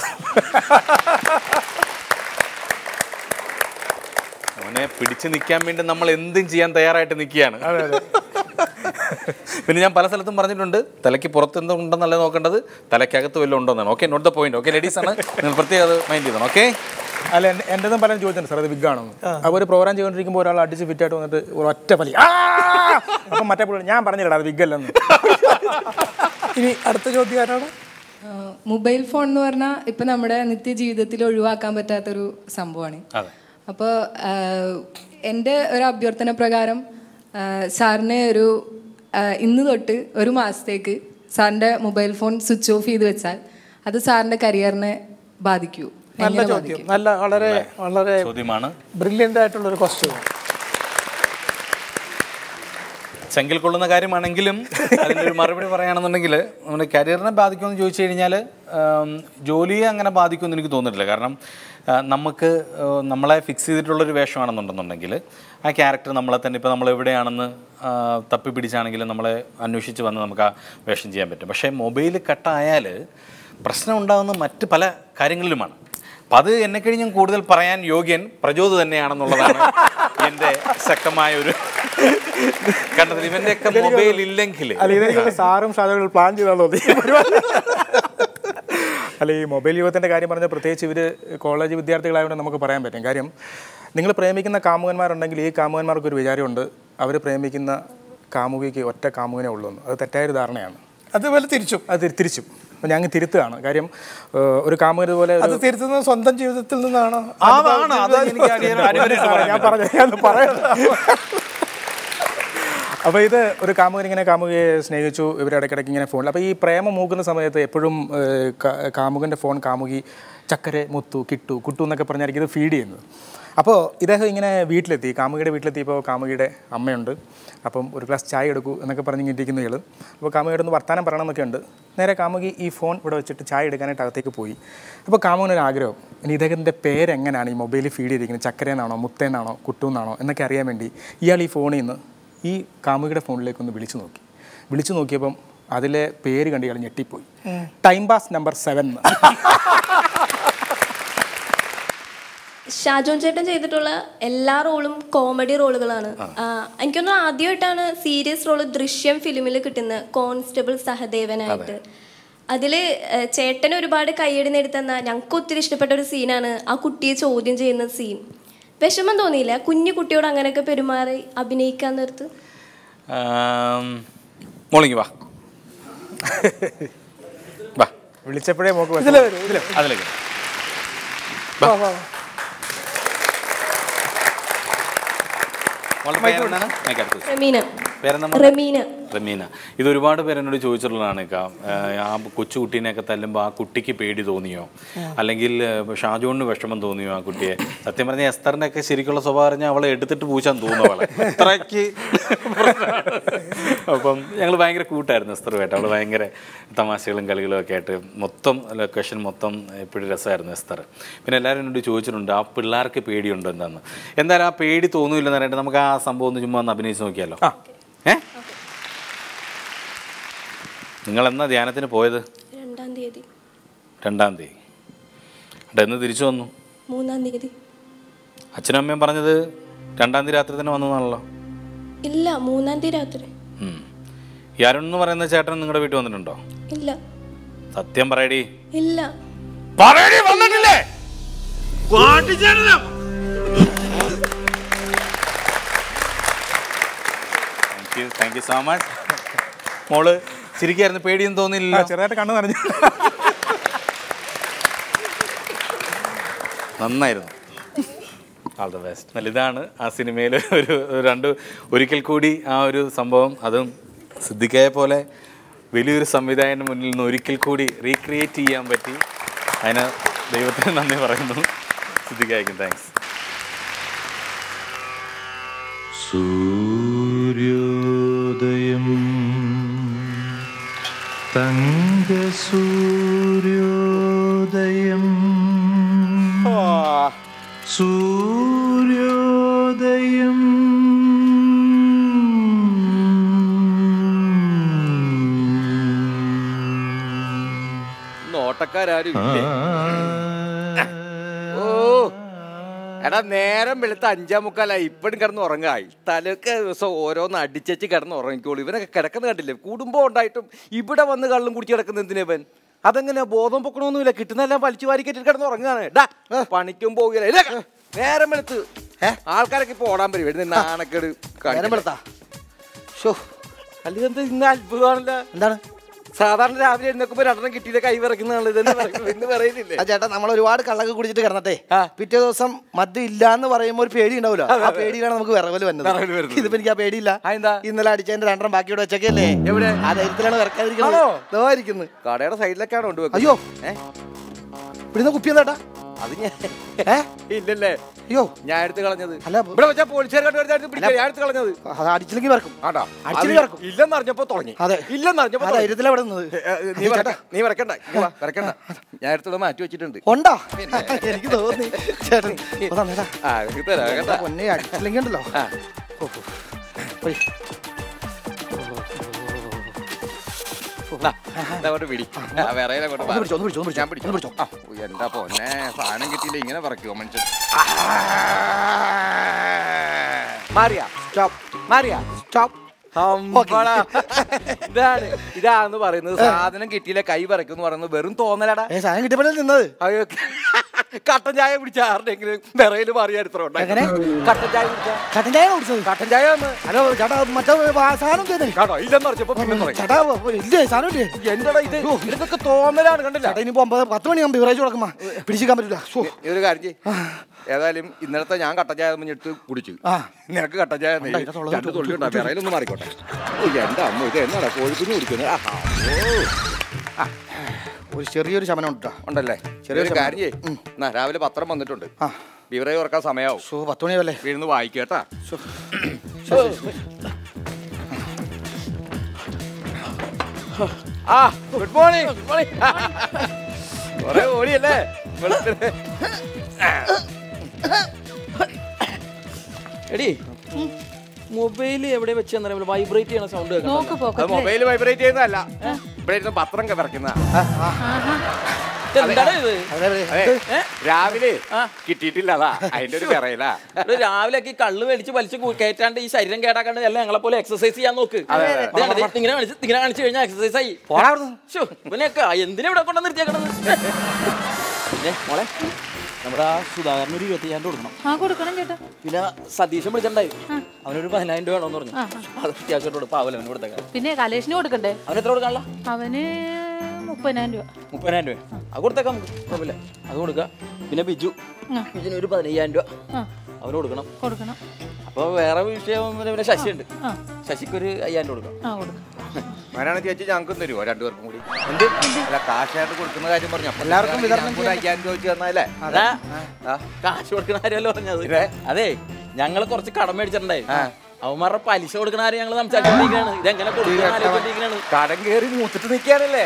അവനെ പിടിച്ചു നിൽക്കാൻ വേണ്ടി നമ്മൾ എന്തും ചെയ്യാൻ തയ്യാറായിട്ട് നിൽക്കുകയാണ് പിന്നെ ഞാൻ പല സ്ഥലത്തും പറഞ്ഞിട്ടുണ്ട് തലയ്ക്ക് പുറത്ത് എന്തോ ഉണ്ടെന്നല്ല നോക്കേണ്ടത് തലയ്ക്കകത്ത് വല്ലതും ഉണ്ടോന്നാണ് okay not the point okay ladies ആണ് നിങ്ങൾ പ്രത്യേകം അത് മൈൻഡ് ചെയ്തണം ഓക്കെ
അല്ല എൻ്റെ എൻ്റെ ഒന്നും പലരും ചോദിച്ചിട്ടുണ്ട് സാർ അത് വിഗാണോ അപ്പോൾ ഒരു പ്രോഗ്രാം ചെയ്തുകൊണ്ടിരിക്കുമ്പോൾ ഒരാൾ അടിച്ച് ഫിറ്റായിട്ട് വന്നിട്ട് ഒരു ഒറ്റ പലി ആ! അപ്പം മറ്റേ പുള്ളി ഞാൻ പറഞ്ഞില്ലടാ അത് വിഗല്ലെന്ന്
ഇനി അടുത്ത ചോദ്യം ആരാണ്
മൊബൈൽ ഫോൺ എന്ന് പറഞ്ഞാൽ ഇപ്പം നമ്മുടെ നിത്യജീവിതത്തിൽ ഒഴിവാക്കാൻ പറ്റാത്തൊരു സംഭവമാണ്
അതെ
അപ്പോൾ എൻ്റെ ഒരു അഭ്യർത്ഥന പ്രകാരം ആ, സാറിന് ഒരു ആ, ഇന്ന് തൊട്ട് ഒരു മാസത്തേക്ക് സാറിൻ്റെ മൊബൈൽ ഫോൺ സ്വിച്ച് ഓഫ് ചെയ്ത് വെച്ചാൽ അത് സാറിൻ്റെ കരിയറിനെ ബാധിക്കൂ
നല്ല
എങ്ങനെ
ചോദ്യം
ബാധിക്കും
നല്ല വളരെ വളരെ
ചോദ്യമാണ്
ബ്രില്യൻ്റ് ആയിട്ടുള്ള ഒരു ക്വസ്റ്റ്യൻ
ചെങ്കിൽ കൊള്ളുന്ന കാര്യമാണെങ്കിലും അതിനൊരു മറുപടി പറയുകയാണെന്നുണ്ടെങ്കിൽ നമ്മുടെ കരിയറിനെ ബാധിക്കുമെന്ന് ചോദിച്ചു കഴിഞ്ഞാൽ ജോലിയെ അങ്ങനെ ബാധിക്കുമെന്ന് എനിക്ക് തോന്നുന്നില്ല കാരണം ആ, നമുക്ക് ആ, നമ്മളെ ഫിക്സ് ചെയ്തിട്ടുള്ളൊരു വേഷമാണെന്നുണ്ടെന്നുണ്ടെങ്കിൽ ആ ക്യാരക്ടർ നമ്മളെ തന്നെ ഇപ്പോൾ നമ്മൾ എവിടെയാണെന്ന് ആ, തപ്പി പിടിച്ചാണെങ്കിലും നമ്മളെ അന്വേഷിച്ച് വന്ന് നമുക്ക് ആ വേഷം ചെയ്യാൻ പറ്റും പക്ഷേ മൊബൈൽ കട്ടായാൽ പ്രശ്നം ഉണ്ടാകുന്ന മറ്റ് പല കാര്യങ്ങളിലുമാണ് അപ്പം അത് എന്നെ കഴിഞ്ഞും കൂടുതൽ പറയാൻ യോഗ്യൻ പ്രചോദ് തന്നെയാണെന്നുള്ളതാണ് എൻ്റെ ശക്തമായ ഒരു കണ്ടതിൽ ഇവൻ്റെയൊക്കെ മൊബൈൽ ഇല്ലെങ്കിൽ
അല്ല ഇതെനിക്ക് സാറും ഷാജോകൾ പ്ലാൻ ചെയ്താൽ തോന്നി അല്ല ഈ മൊബൈൽ യുഗത്തിൻ്റെ കാര്യം പറഞ്ഞാൽ പ്രത്യേകിച്ച് ഇവർ കോളേജ് വിദ്യാർത്ഥികളായതുകൊണ്ട് നമുക്ക് പറയാൻ പറ്റും കാര്യം നിങ്ങൾ പ്രേമിക്കുന്ന കാമുകന്മാരുണ്ടെങ്കിൽ ഈ കാമുകന്മാർക്ക് ഒരു വിചാരമുണ്ട് അവർ പ്രേമിക്കുന്ന കാമുകിക്ക് ഒറ്റ കാമുകനെ ഉള്ളൂ എന്ന് അത് തെറ്റായൊരു ധാരണയാണ്
അതുപോലെ തിരിച്ചും
അത് തിരി- തിരിച്ചും അപ്പോൾ ഞങ്ങൾ തിരുത്തുകയാണ് കാര്യം ഏഹ്, ഒരു കാമുകൻ ഇതുപോലെ ഒരു-
അത് തിരുത്തുന്നത് സ്വന്തം ജീവിതത്തിൽ നിന്നാണോ
അതാണ് അത് എനിക്ക് അടിയ- അടിവരയിട്ട് പറയാൻ
ഞാൻ പറഞ്ഞു ഞാൻ പറയാം അപ്പോൾ ഇത് ഒരു കാമുകൻ ഇങ്ങനെ കാമുകയെ സ്നേഹിച്ചു ഇവർ ഇടയ്ക്കിടയ്ക്ക് ഇങ്ങനെ ഫോണിൽ അപ്പോൾ ഈ പ്രേമം മൂക്കുന്ന സമയത്ത് എപ്പോഴും ഏഹ്, കാ- കാമുകൻ്റെ ഫോൺ കാമുകി ചക്കര മുത്തു കിട്ടു കുട്ടു എന്നൊക്കെ പറഞ്ഞായിരിക്കും ഇത് ഫീഡ് ചെയ്യുന്നത് അപ്പോൾ ഇദ്ദേഹം ഇങ്ങനെ വീട്ടിലെത്തി കാമുകിയുടെ വീട്ടിലെത്തിയപ്പോൾ കാമുകിയുടെ അമ്മയുണ്ട് അപ്പം ഒരു ഗ്ലാസ് ചായ എടുക്കൂ എന്നൊക്കെ പറഞ്ഞ് ഇങ്ങനെ ഇരിക്കുന്ന ഇയാൾ അപ്പോൾ കാമുകിയുടെ ഒന്ന് വർത്താനം പറയണം എന്നൊക്കെ ഉണ്ട് നേരെ കാമുകി ഈ ഫോൺ ഇവിടെ വെച്ചിട്ട് ചായ എടുക്കാനായിട്ട് അകത്തേക്ക് പോയി അപ്പോൾ കാമുകനൊരു ആഗ്രഹം ഇനി ഇദ്ദേഹത്തിൻ്റെ പേരെങ്ങനെയാണ് ഈ മൊബൈലിൽ ഫീഡ് ചെയ്തിരിക്കുന്നത് ചക്കരയെന്നാണോ മുത്തേന്നാണോ കുട്ടുന്നാണോ എന്നൊക്കെ അറിയാൻ വേണ്ടി ഇയാൾ ഈ ഫോണിൽ നിന്ന് ഈ കാമുകിയുടെ ഫോണിലേക്ക് ഒന്ന് വിളിച്ചു നോക്കി വിളിച്ചു നോക്കിയപ്പം അതിലെ പേര് കണ്ട് ഇയാൾ ഞെട്ടിപ്പോയി time pass number seven
Shajon ചേട്ടൻ ചെയ്തിട്ടുള്ള എല്ലാ റോളും കോമഡി റോളുകളാണ് ആ, എനിക്കൊന്നും ആദ്യമായിട്ടാണ് സീരിയസ് റോള് ദൃശ്യം ഫിലിമിൽ കിട്ടുന്ന കോൺസ്റ്റബിൾ സഹദേവനായിട്ട് അതിൽ ചേട്ടൻ ഒരുപാട് കയ്യടി നേടിത്തന്ന ഞങ്ങൾക്ക് ഒത്തിരി ഇഷ്ടപ്പെട്ട ഒരു സീനാണ് ആ കുട്ടിയെ ചോദ്യം ചെയ്യുന്ന സീൻ വിഷമം തോന്നിയില്ല കുഞ്ഞു കുട്ടിയോട് അങ്ങനെയൊക്കെ പെരുമാറി അഭിനയിക്കാൻ നേരത്ത്
മോളിങ്ങി വാ വാ
വിളിച്ചപ്പോഴേ മോക്ക്
ഇതിലെ വരൂ ഇതിലെ
അതിലേക്ക്
വാ, വാ, വാ.
മോളുടെ പേരെന്താണ് മൈക്ക് അടുത്ത് വെച്ചോ.
റമീന
പേരെന്താ മോളുടെ?
റമീന
റമീന ഇത് ഒരുപാട് പേര് എന്നോട് ചോദിച്ചിട്ടുള്ളതാണ് ഇക്ക. ഏഹ് ആ കൊച്ചു കുട്ടീനെയൊക്കെ തല്ലുമ്പോൾ ആ കുട്ടിക്ക് പേടി തോന്നിയോ അല്ലെങ്കിൽ ഏഹ് ഷാജോണിന് വിഷമം തോന്നിയോ ആ കുട്ടിയെ സത്യം പറഞ്ഞ എസ്തറിന്റെ ഒക്കെ ശരിക്കുള്ള സ്വഭാവം പറഞ്ഞാൽ അവളെ എടുത്തിട്ട് പൂച്ചാൻ തോന്നുന്നു അവളെ അത്രയ്ക്ക് പ്രശ്നമാണ്. അപ്പം ഞങ്ങൾ ഭയങ്കര കൂട്ടായിരുന്നു എസ്തറുമായിട്ട് അവൾ ഭയങ്കര തമാശകളും കളികളും ഒക്കെ ആയിട്ട് മൊത്തം ലൊക്കേഷൻ മൊത്തം എപ്പോഴും രസമായിരുന്നു എസ്തർ പിന്നെ എല്ലാവരും എന്നോട് ചോദിച്ചിട്ടുണ്ട് ആ പിള്ളേർക്ക് പേടിയുണ്ടോ എന്താന്ന് എന്തായാലും ആ പേടി തോന്നൂല്ലെന്ന് പറഞ്ഞിട്ട് നമുക്ക് ആ സംഭവം ഒന്ന് ചുമ്മാ ഒന്ന് അഭിനയിച്ച് നോക്കിയാലോ ഏ നിങ്ങൾ എന്നാ ധ്യാനത്തിന് പോയത്
രണ്ടാം തീയതി
രണ്ടാം തീയതി എന്നിട്ട് എന്ന് തിരിച്ചു വന്നു
മൂന്നാം തീയതി
അച്ഛനും അമ്മയും പറഞ്ഞത് രണ്ടാം തീയതി രാത്രി തന്നെ വന്നതാണല്ലോ
ഇല്ല മൂന്നാം തീയതി രാത്രി
ഉം. ഈ അരുൺ എന്ന് പറയുന്ന ചേട്ടൻ നിങ്ങളുടെ വീട്ടിൽ വന്നിട്ടുണ്ടോ
ഇല്ല
സത്യം പറയടി
ഇല്ല
പറയടി വന്നിട്ടില്ലേ thank you thank you so much മോള് ചിരിക്കായിരുന്നു പേടിയൊന്നും തോന്നിയില്ല
ചെറുതായിട്ട് കണ്ണു നനഞ്ഞു
നന്നായിരുന്നു ആൾ ദ ബെസ്റ്റ് നല്ല ഇതാണ് ആ സിനിമയിൽ ഒരു ഒരു രണ്ട് ഒരിക്കൽ കൂടി ആ ഒരു സംഭവം അതും സിദ്ദിഖയെ പോലെ വലിയൊരു സംവിധായകന് മുന്നിൽ നിന്ന് ഒരിക്കൽ കൂടി റീക്രിയേറ്റ് ചെയ്യാൻ പറ്റി അതിന് ദൈവത്തിന് നന്ദി പറയുന്നു സിദ്ദിഖായിരിക്കും താങ്ക്സ്
സൂര്യോദയം തങ്കസൂര്യോദയം സൂര്യോദയം
നോട്ടക്കാരും ഓ എടാ നേരം വെളുത്ത അഞ്ചാം മുക്കാലായി ഇപ്പഴും കിടന്ന് ഉറങ്ങായി തലയൊക്കെ ദിവസം ഓരോന്ന് അടിച്ചേച്ച് കിടന്ന് ഉറങ്ങിക്കോളൂ ഇവനൊക്കെ കിടക്കുന്ന കണ്ടില്ലേ കുടുംബം ഉണ്ടായിട്ടും ഇവിടെ വന്ന് കള്ളും കുടിച്ച് കിടക്കുന്ന എന്തിനാ ഇവൻ അതെങ്ങനെ ബോധം പൊക്കണമൊന്നുമില്ല കിട്ടുന്നെല്ലാം വലിച്ചു വാരി കെട്ടിട്ട് കിടന്ന് ഉറങ്ങാണ് ഡാ പണിക്കും പോകില്ല ഇല്ല, നേരം വെളുത്ത് ആൾക്കാരൊക്കെ ഇപ്പൊ ഓടാൻ പറ്റും ഇവിടെ നാണക്കേട്
നേരം വെളുത്താ ഷോ
അല്ല ഇതെന്ത് ഇന്ന് അത്ഭുതമാണല്ലോ
എന്താണ്
സാധാരണ രാവിലെ എഴുന്നേക്കുമ്പോ രണ്ടെണ്ണം കിട്ടിയത് കൈ വിറക്കുന്നതാണ് ഇതെന്ന് പറയുന്നത് ഇന്ന് പറയുന്നില്ലേ
ആ ചേട്ടാ നമ്മൾ ഒരുപാട് കള്ളൊക്കെ കുടിച്ചിട്ട് കിടന്നട്ടെ പിറ്റേ ദിവസം മദ്യം ഇല്ല എന്ന് പറയുമ്പോൾ ഒരു പേടി ഉണ്ടാവില്ല ആ പേടിയിലാണ് നമുക്ക് വിറവല്
വിറവല്
വന്നത്
വരുന്നത്.
ഇതിപ്പോ എനിക്ക് ആ പേടിയില്ല ഇന്നലെ അടിച്ചതിന്റെ രണ്ടെണ്ണം ബാക്കി ഇവിടെ വെച്ചേക്കല്ലേ
എവിടെ
ആ ധൈര്യത്തിലാണ് വിറക്കാതിരിക്കുന്നത്
ആണോ?
ദോ ഇരിക്കുന്നത്
കടയുടെ സൈഡിലൊക്കെയാണ് കൊണ്ടുവെക്കുന്നത്
അയ്യോ
ഏ?
ഇവിടുന്ന് കുപ്പി എന്താ
അത് ഞാൻ ഇല്ലല്ലേ
അയ്യോ
ഞാൻ എടുത്ത് കളഞ്ഞത്
അല്ല
ഇവിടെ വെച്ചാ പോലീസുകാർ കണ്ടുവരുന്ന പിടിക്കാൻ ഞാൻ എടുത്ത് കളഞ്ഞത്
അത് അടിച്ചില്ലെങ്കിൽ വിറക്കും
ആണ്ടാ
അടിച്ചില്ലെങ്കിൽ വിറക്കും
ഇല്ലെന്ന് അറിഞ്ഞപ്പോ തുടങ്ങി
അതെ
ഇല്ലെന്ന് അറിഞ്ഞപ്പോ
ആ
തുടങ്ങി.
ധൈര്യത്തിലാ ഇവിടെ നിന്നത്
ഏ, ഏ, നീ വരക്ക നീ വരക്കണ്ട ഇങ്ങ് വാ, വരക്കണ്ട ഞാൻ എടുത്തോടെ മാറ്റി വെച്ചിട്ടുണ്ട്
ഉണ്ടോ എനിക്ക് തോന്നി ചേട്ടൻ ഒന്ന് തന്നേടാ.
ആ എനിക്ക് തരാം കേട്ടാ
പൊന്നെ അടിച്ചില്ലെങ്കിൽ ഉണ്ടല്ലോ
ആ.
ഓ, ഓ. പോയി.
ദാ, ദാ അങ്ങോട്ട് പിടി ആ, വിറയിലെ അങ്ങോട്ട്
ഒന്ന് പിടിച്ചോ, ഒന്ന് പിടിച്ചോ, ഒന്ന് പിടിച്ചോ,
ഞാൻ പിടിച്ചു
ഒന്ന് പിടിച്ചോ.
ആ, ഉയ്യ്, എന്താ പൊന്നെ സാധനം കിട്ടിയില്ല ഇങ്ങനെ പറക്കുമോ മനുഷ്യൻ മാറിയാ
സ്റ്റോപ്പ്
മാറിയാ
സ്റ്റോപ്പ്
അമ്പടാ. ഇതാണ് ഇതാന്ന് പറയുന്നത് സാധനം കിട്ടിയില്ല കൈ പറിക്കും എന്ന് പറയുന്നത് വെറും തോന്നലടാ
ഏ സാധനം കിട്ടിയപ്പോഴേ നിന്നത്
അയ്യോ കട്ടൻ ചായ കുടിച്ച ആരുടെങ്കിലും വിറയിൽ മാറിയ
എങ്ങനെ?
കട്ടൻ ചായ കുടിച്ച
കട്ടൻ ചായ കുടിച്ചത്
കട്ടൻ ചായ ഒന്ന്
ഹലോ ചേട്ടാ മറ്റേ ആ സാധനം ചെയ്തേ
കേട്ടോ ഇല്ലെന്ന് പറഞ്ഞപ്പോ പിന്നെ തുടങ്ങി.
ചേട്ടാ ഇല്ലേ സാധനം ഇല്ലേ
എന്റെടാ ഇത് ഇതൊക്കെ തോന്നലാണ് കണ്ടില്ല
ചേട്ടാ ഇനിയിപ്പോ ഒമ്പത് പത്ത് മണിയാകുമ്പോൾ ബിവറേജ് കൊടുക്കുമ്പോ പിടിച്ചിക്കാൻ പറ്റില്ല ശ്ശോ.
നീ ഒരു കാര്യം ചെയ്യ് ഏതായാലും ഇന്നലത്തെ ഞാൻ കട്ടൻ ചായ എടുത്ത് കുടിച്ചു
ആ.
നിനക്ക് കട്ടൻ ചായ നീ
ഉണ്ടാ, ഇതിന്റെ തൊള്ള
രണ്ട് തുള്ളി ഉണ്ടാ വിറയിലൊന്ന് മാറിക്കോട്ടെ ഓ എന്റെ അമ്മ ഇത് എന്നാടാ കോഴിക്കുഞ്ഞ് കുടിക്കുന്നത് ആഹാ, ഓ
ഒരു ചെറിയൊരു ശമനം ഉണ്ട് ട്ടോ.
ഉണ്ടല്ലേ
ചെറിയൊരു
ചെറിയൊരു
ശമനം.
കാര്യം ചെയ്യ് എന്നാ രാവിലെ പത്രം വന്നിട്ടുണ്ട്
ആ.
ബിവറേജ് തുറക്കാൻ സമയാവും
ശ്ശോ, പത്ത് മണിയല്ലേ
വീഴുന്ന് വായിക്കേട്ടാ ആ ഗുഡ് മോർണിംഗ് ഗുഡ് മോർണിംഗ് കൊറേ ഓടിയല്ലേ വെളുപ്പിന്.
എടി മൊബൈൽ എവിടെ വെച്ച് വൈബ്രേറ്റ് ചെയ്യണ സൗണ്ട്
അത് മൊബൈൽ വൈബ്രേറ്റ് ചെയ്യുന്നതല്ല ഇവിടെ ഇരുന്ന് പത്രം വിറക്കുന്ന
എന്താണ് ഇത്
രാവിലെ കിട്ടിയിട്ടില്ല അതാ അതിന്റെ ഒരു വിറയിലാ
ഇവിടെ രാവിലെ ഒക്കെ ഈ കള്ള് മേടിച്ച് വലിച്ച് കു- കയറ്റാണ്ട് ഈ ശരീരം കേടാക്കാണ്ട് എല്ലാം ഞങ്ങളെ പോലെ എക്സസൈസ് ചെയ്യാൻ നോക്ക്
അതെ, അതെ.
ദേ കണ്ടോ, ദേ ഇങ്ങനെ കാണിച്ച് ഇങ്ങനെ കാണിച്ചു കഴിഞ്ഞാൽ എക്സസൈസ് ആയി ശ്ശോ, ഇവനെയൊക്കെ എന്തിനാ ഇവിടെ കൊണ്ടു നിർത്തിയേക്കണത് പിന്നെ മോളെ നമ്മുടെ ആ സുധാകരന് ഒരു ഇരുപത്തിയായിരം കൊടുക്കണം
ആ കൊടുക്കണം ചേട്ടാ
പിന്നെ സതീശൻ വിളിച്ചിട്ടുണ്ടായി അവനൊരു പതിനായിരം രൂപ വേണമെന്ന് പറഞ്ഞു
ആ,
അത് അത്യാവശ്യമായിട്ട് കൊടുക്കും പാവല അവന് കൊടുത്തേക്കാം
പിന്നെ കലേഷിന് കൊടുക്കണ്ടേ
അവൻ എത്ര കൊടുക്കാനുള്ള
അവന് മുപ്പതിനായിരം രൂപ
മുപ്പതിനായിരം രൂപ അത് കൊടുത്തേക്കാം നമുക്ക് കുഴപ്പമില്ല അത് കൊടുക്കാം പിന്നെ ബിജു
ആ.
ബിജുന് ഒരു പതിനയ്യായിരം രൂപ
ആ.
അവന് കൊടുക്കണം
കൊടുക്കണം
അപ്പോൾ വേറെ വിഷയം പിന്നെ പിന്നെ ശശിയുണ്ട്
ആ.
ശശിക്ക് ഒരു അയ്യായിരം രൂപ കൊടുക്കണം
ആ കൊടുക്കണം
അങ്ങനെയാണ് ചേച്ചി ഞങ്ങൾക്കും തരുമോ രണ്ടുപേർക്കും കൂടി എന്ത് അല്ല കാശായിട്ട് കൊടുക്കുന്ന കാര്യം പറഞ്ഞു അപ്പൊ
എല്ലാവർക്കും വിതരണം
ഞങ്ങൾക്ക് ഒരു അയ്യായിരം രൂപ വെച്ച് തന്നാലേ
അതാ കാശ് കൊടുക്കണ കാര്യമല്ലോ പറഞ്ഞത് അതെ ഞങ്ങള് കുറച്ച് കടം മേടിച്ചിട്ടുണ്ടായി അവന്മാരുടെ പലിശ കൊടുക്കണ കാര്യം ഞങ്ങൾ സംസാരിച്ചോണ്ടിരിക്കുകയാണ് ഇതെങ്ങനെ കൊടുക്കുന്ന
കടം കയറി മൂത്തിട്ട് നിൽക്കാനല്ലേ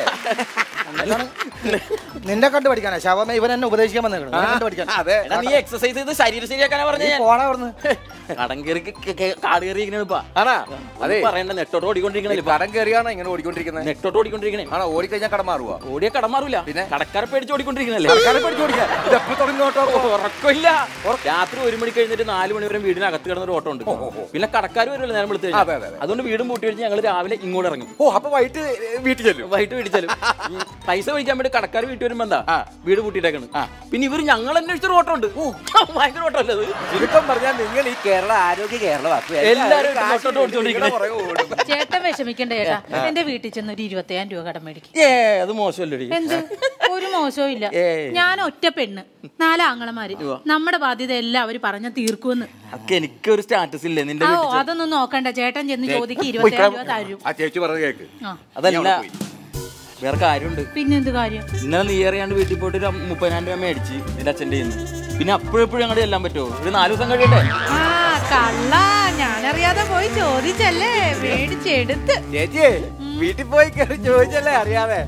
നിന്നെ കണ്ടു പഠിക്കാനാ ശവമ ഇവൻ എന്നെ ഉപദേശിക്കാൻ വന്നേക്കണം നിന്നെ കണ്ടു പഠിക്കാൻ
അതെ
എടാ, നീ എക്സസൈസ് ചെയ്ത് ശരീരം ശരിയാക്കാനാ പറഞ്ഞ
നീ പോടാ അവിടുന്ന്
കടം കയറി കാട് കയറി ഇരിക്കണ
ആണാ അതെ
പറയണ്ട നെട്ടോട്ട് ഓടിക്കൊണ്ടിരിക്കണേ
കടം കയറിയാണോ ഇങ്ങനെ ഓടിക്കൊണ്ടിരിക്കുന്നത്
നെട്ടോട്ട് ഓടിക്കൊണ്ടിരിക്കണേ
ആണോ ഓടിക്കഴിഞ്ഞാൽ കടം മാറുക
ഓടിയ കടം മാറൂല പിന്നെ കടക്കാരെ പേടിച്ച് ഓടിക്കൊണ്ടിരിക്കണല്ലേ
കടക്കാരെ പേടിച്ച് ഓടിക്കാൻ ഇതെപ്പോ തുടങ്ങി ഓട്ടോ
ഉറക്കമില്ല രാത്രി ഒരു മണി കഴിഞ്ഞിട്ട് നാല് മണി വരെ വീടിനകത്ത് കിടന്ന ഒരു ഓട്ടം ഉണ്ട് പിന്നെ കടക്കാർ വരുമല്ലോ നേരം വിളിച്ചു
അതെ, അതെ, അതെ.
അതുകൊണ്ട് വീടും പൂട്ടി വെച്ച് ഞങ്ങൾ രാവിലെ ഇങ്ങോട്ട് ഇറങ്ങും
ഓ അപ്പൊ വൈകിട്ട് വീട്ടിൽ ചെല്ലും
വൈകിട്ട് വീട്ടിൽ ചെല്ലും ഈ പൈസ മേടിക്കാൻ വേണ്ടി കടക്കാർ വീട്ടിൽ വരുമ്പോ എന്താ വീട് പൂട്ടിയിട്ടേക്കണ് പിന്നെ ഇവര് ഞങ്ങൾ അന്വേഷിച്ചൊരു ഓട്ടം ഉണ്ട് ഭയങ്കര ഓട്ടം അല്ലേ അത്
ചുരുക്കം പറഞ്ഞാൽ നിങ്ങൾ ഈ കേരള ആരോഗ്യ കേരളമാക്കും
എല്ലാവരും ഇട്ട് തൊട്ടോട്ട് ഓടിച്ചോണ്ടിരിക്കണേ.
ചേട്ടൻ വിഷമിക്കണ്ട ചേട്ടാ എന്റെ വീട്ടിൽ ചെന്ന് ഒരു ഇരുപത്തയ്യായിരം രൂപ കടം മേടിക്കും
ഏ അത് മോശമല്ലേ
എന്ത് ഒരു മോശവും ഇല്ല
ഏയ്.
ഞാൻ ഒറ്റ പെണ്ണ് നാലാങ്ങളമാര് നമ്മുടെ ബാധ്യത എല്ലാം അവര് പറഞ്ഞ തീർക്കുമെന്ന്
അതൊക്കെ എനിക്കൊരു സ്റ്റാറ്റസ് ഇല്ലേ നിന്റെ
ആ
വീട്ടിൽ ചെന്ന്?
അതൊന്നും നോക്കണ്ട ചേട്ടൻ ചെന്ന് ചോദിക്കും ഇരുപത്തയ്യായിരം രൂപ തരും
ആ ചേച്ചി പറഞ്ഞത് കേക്ക്
ആ
അതല്ല വേറെ കാര്യമുണ്ട്
പിന്നെന്ത് കാര്യം
ഇന്നലെ നീ അറിയാണ്ട് വീട്ടിൽ പോയിട്ട് ഒരു മുപ്പതിനായിരം രൂപ മേടിച്ച് നിന്റെ അച്ഛൻ്റെ കയ്യിൽ നിന്ന് പിന്നെ അപ്പോഴെപ്പോഴും അങ്ങോട്ട് ചെല്ലാൻ പറ്റുമോ ഒരു നാല് ദിവസം കഴിയട്ടെ
ആ കള്ള ഞാനറിയാതെ പോയി ചോദിച്ചല്ലേ മേടിച്ചെടുത്ത്
ചേച്ചി വീട്ടിൽ പോയി കയറി ചോദിച്ചല്ലേ അറിയാതെ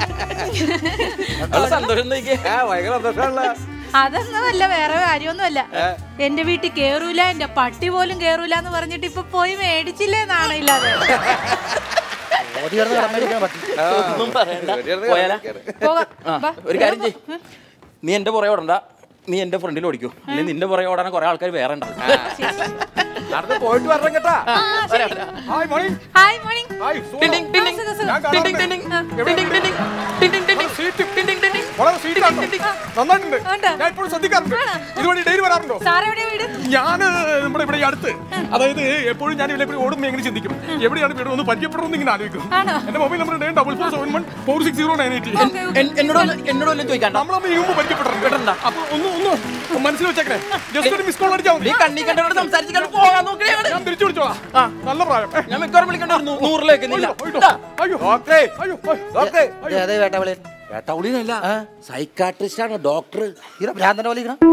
ഉള്ള സന്തോഷം നോക്കിയേ
ആ ഭയങ്കര സന്തോഷമുള്ള
അതൊന്നുമല്ല വേറെ കാര്യമൊന്നുമല്ല എന്റെ വീട്ടിൽ കേറൂല എന്റെ പട്ടി പോലും കേറൂല എന്ന് പറഞ്ഞിട്ട് ഇപ്പൊ പോയി മേടിച്ചില്ലേ നാണില്ലാതെ
ഓടി കിടന്ന് കടം മേടിക്കാൻ പറ്റും
ഒന്നും പറയണ്ട പോയാലാ
പോകാം
ആ,
വാ.
ഒരു കാര്യം ചെയ്യ് നീ എന്റെ പുറകെ ഓടണ്ട നീ എന്റെ ഫ്രണ്ടിൽ ഓടിക്കൂ അല്ലെങ്കിൽ നിന്റെ പുറകെ ഓടാൻ കുറെ ആൾക്കാർ വേറെ ഉണ്ട്
നടന്ന് പോയിട്ട് വരണം കേട്ടാ
ഹായ് മോർണിംഗ്
ടിണ്ടിങ്, ടിണ്ടിങ്. ടിണ്ടിങ്, ടിണ്ടിങ്. ടിണ്ടിങ്, ടിണ്ടിങ്. ടിണ്ടിങ്, ടിണ്ടിങ്. ടിണ്ടിങ്, ടിണ്ടിങ്. ടിണ്ടിങ്, ടിണ്ടിങ്.
നന്നായിട്ടുണ്ട് ഞാൻ ഇപ്പോഴും ശ്രദ്ധിക്കാറുണ്ട് ഇതുവഴി ഡെയിലി വരാറുണ്ടോ
സാറെവിടെ വീട്
ഞാൻ നമ്മുടെ ഇവിടെ ഈ അടുത്ത് അതായത് എപ്പോഴും ഞാൻ ഇവിടെ എപ്പോഴും ഓടുമ്പോൾ എങ്ങനെ ചിന്തിക്കും എവിടെയാണ് വീട് ഒന്ന് പരിചയപ്പെടുമെന്ന് ഇങ്ങനെ ആലോചിക്കും എന്റെ mobile number nine double four seven one four six zero nine eighty
എന്നോട് വല്ല- എന്നോട് വല്ലതും ചോദിക്കണ്ട
നമ്മളമ്മ ഈ മുമ്പ് പരിചയപ്പെട്ടിട്ടുണ്ട് അപ്പൊ ഒന്ന് ഒന്ന് മനസ്സിൽ വെച്ചേക്കണേ ജസ്റ്റ് ഒരു മിസ് കോൾ അടിച്ചാൽ
നീ കണ്ണി കണ്ടോട് സംസാരിച്ചിട്ട് പോകാൻ നോക്കണേ
ഞാൻ തിരിച്ചു വിളിച്ചോളാം ആ നല്ല പ്രായം ഏ.
ഞാൻ മിക്കവാറും വിളിക്കണ്ട ഒരു നൂ- നൂറിലേക്ക് നില്ല
അയ്യോ
ഡോക്ടറെ
അയ്യോ
ഡോക്ടറെ
അതെ വേട്ടവളി
വേട്ടവിളിനല്ല സൈക്കാട്രിസ്റ്റ് ആണ് ഡോക്ടർ
ഹീറോ ഭ്രാന്തന്റെ പോലെ ഇരിക്കണം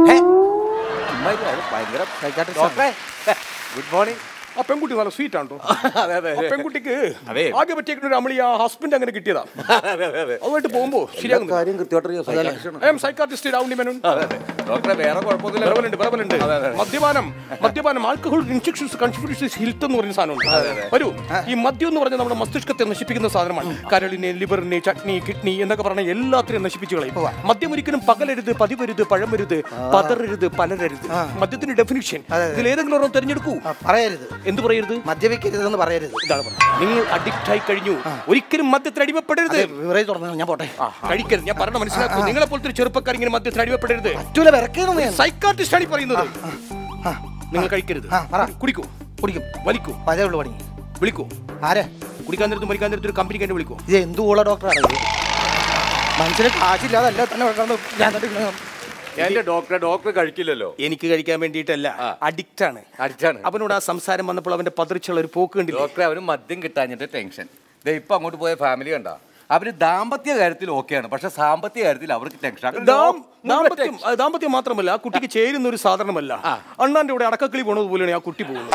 ഭയങ്കര ഡോക്ടറെ ഗുഡ് മോർണിംഗ്
ആ പെൺകുട്ടി നല്ല സ്വീറ്റ് ആണോ
അതെ അതെ
ആ പെൺകുട്ടിക്ക്
അതെ.
ആകെ പറ്റിയേക്കുന്ന ഒരു അമളി ആ ഹസ്ബൻഡ് അങ്ങനെ കിട്ടിയതാ
അതെ അതെ അതെ
അതുമായിട്ട് പോകുമ്പോ ശരിയാകുന്നു
കാര്യം കൃത്യമായിട്ട്
I am psychiatrist Ravunni Menon
അതെ അതെ ഡോക്ടറെ വേറെ കുഴപ്പമൊന്നുമില്ല
ബറബലുണ്ട് ബറബലുണ്ട്
അതെ, അതെ.
മദ്യപാനം മദ്യപാനം ആൽക്കഹോൾ ഇൻഫെക്ഷൻസ് കൺഫ്യൂഷൻസ് ഹിൽത്ത് എന്ന് പറയുന്ന സാധനമുണ്ട് വരൂ ഈ മദ്യം എന്ന് പറഞ്ഞാൽ നമ്മുടെ മസ്തിഷ്കത്തെ നശിപ്പിക്കുന്ന സാധനമാണ് കരളിനെ ലിവറിനെ ചട്നി കിഡ്നി എന്നൊക്കെ പറഞ്ഞ എല്ലാത്തിനെയും നശിപ്പിച്ചു കളയും മദ്യം ഒരിക്കലും പകലരുത് പതിവരുത് പഴമരുത് പതറരുത് പലരരുത് മദ്യത്തിന്റെ ഡെഫിനിഷൻ ഇതിൽ ഏതെങ്കിലും ഒരെണ്ണം തിരഞ്ഞെടുക്കൂ
പറയരുത്
എന്ത് പറയരുത്
മദ്യപിക്കരുതെന്ന് പറയരുത്
ഇതാണ് പറഞ്ഞത്. നിങ്ങൾ അഡിക്റ്റ് ആയി കഴിഞ്ഞു ഒരിക്കലും മദ്യത്തിന് അടിമപ്പെടരുത്
വിവരം തുറന്നു ഞാൻ പോട്ടെ
കഴിക്കരുത് ഞാൻ പറഞ്ഞ മനസ്സിലാക്കൂ നിങ്ങളെ പോലത്തെ ഒരു ചെറുപ്പക്കാർ ഇങ്ങനെ മദ്യത്തിന് അടിമപ്പെടരുത്
പറ്റൂല വിറക്കുന്നു ഞാൻ
സൈക്കാട്രിസ്റ്റ് ആണ് ഈ പറയുന്നത് നിങ്ങൾ കഴിക്കരുത്
ആ, പറ.
കുടിക്കൂ
കുടിക്കും
വലിക്കൂ
അതേ ഉള്ളു പണി
വിളിക്കൂ
ആരെ
കുടിക്കാൻ നേരത്തും വലിക്കാൻ നേരത്തും ഒരു കമ്പനിക്ക് എന്നെ വിളിക്കൂ
ഇത് എന്ത് ഊള ഡോക്ടറാണ് ഇത് മനസ്സിന് കാശില്ലാതെ അല്ല തന്നെ വെക്കണം ഞാൻ തന്നെ
എന്റെ ഡോക്ടറെ ഡോക്ടർ കഴിക്കില്ലല്ലോ
എനിക്ക് കഴിക്കാൻ വേണ്ടിയിട്ടല്ല അഡിക്റ്റ് ആണ്
അടിച്ചാണ്
അവനോട് ആ സംസാരം വന്നപ്പോൾ അവന്റെ പതിർച്ചുള്ള ഒരു പോക്ക് കണ്ടില്ല
ഡോക്ടറെ അവന് മദ്യം കിട്ടാഞ്ഞിട്ട് ടെൻഷൻ ദേ ഇപ്പൊ അങ്ങോട്ട് പോയ ഫാമിലി കണ്ട അവര് ദാമ്പത്യ കാര്യത്തിൽ ഓക്കെയാണ് പക്ഷെ സാമ്പത്തിക കാര്യത്തിൽ അവർക്ക് ടെൻഷൻ
ദാം- ദാമ്പത്യം അത് ദാമ്പത്യം മാത്രമല്ല ആ കുട്ടിക്ക് ചേരുന്ന ഒരു സാധനമല്ല അണ്ണാന്റെ കൂടെ അടക്കക്കിളി പോണത് പോലെയാണ് ആ കുട്ടി പോകുന്നത്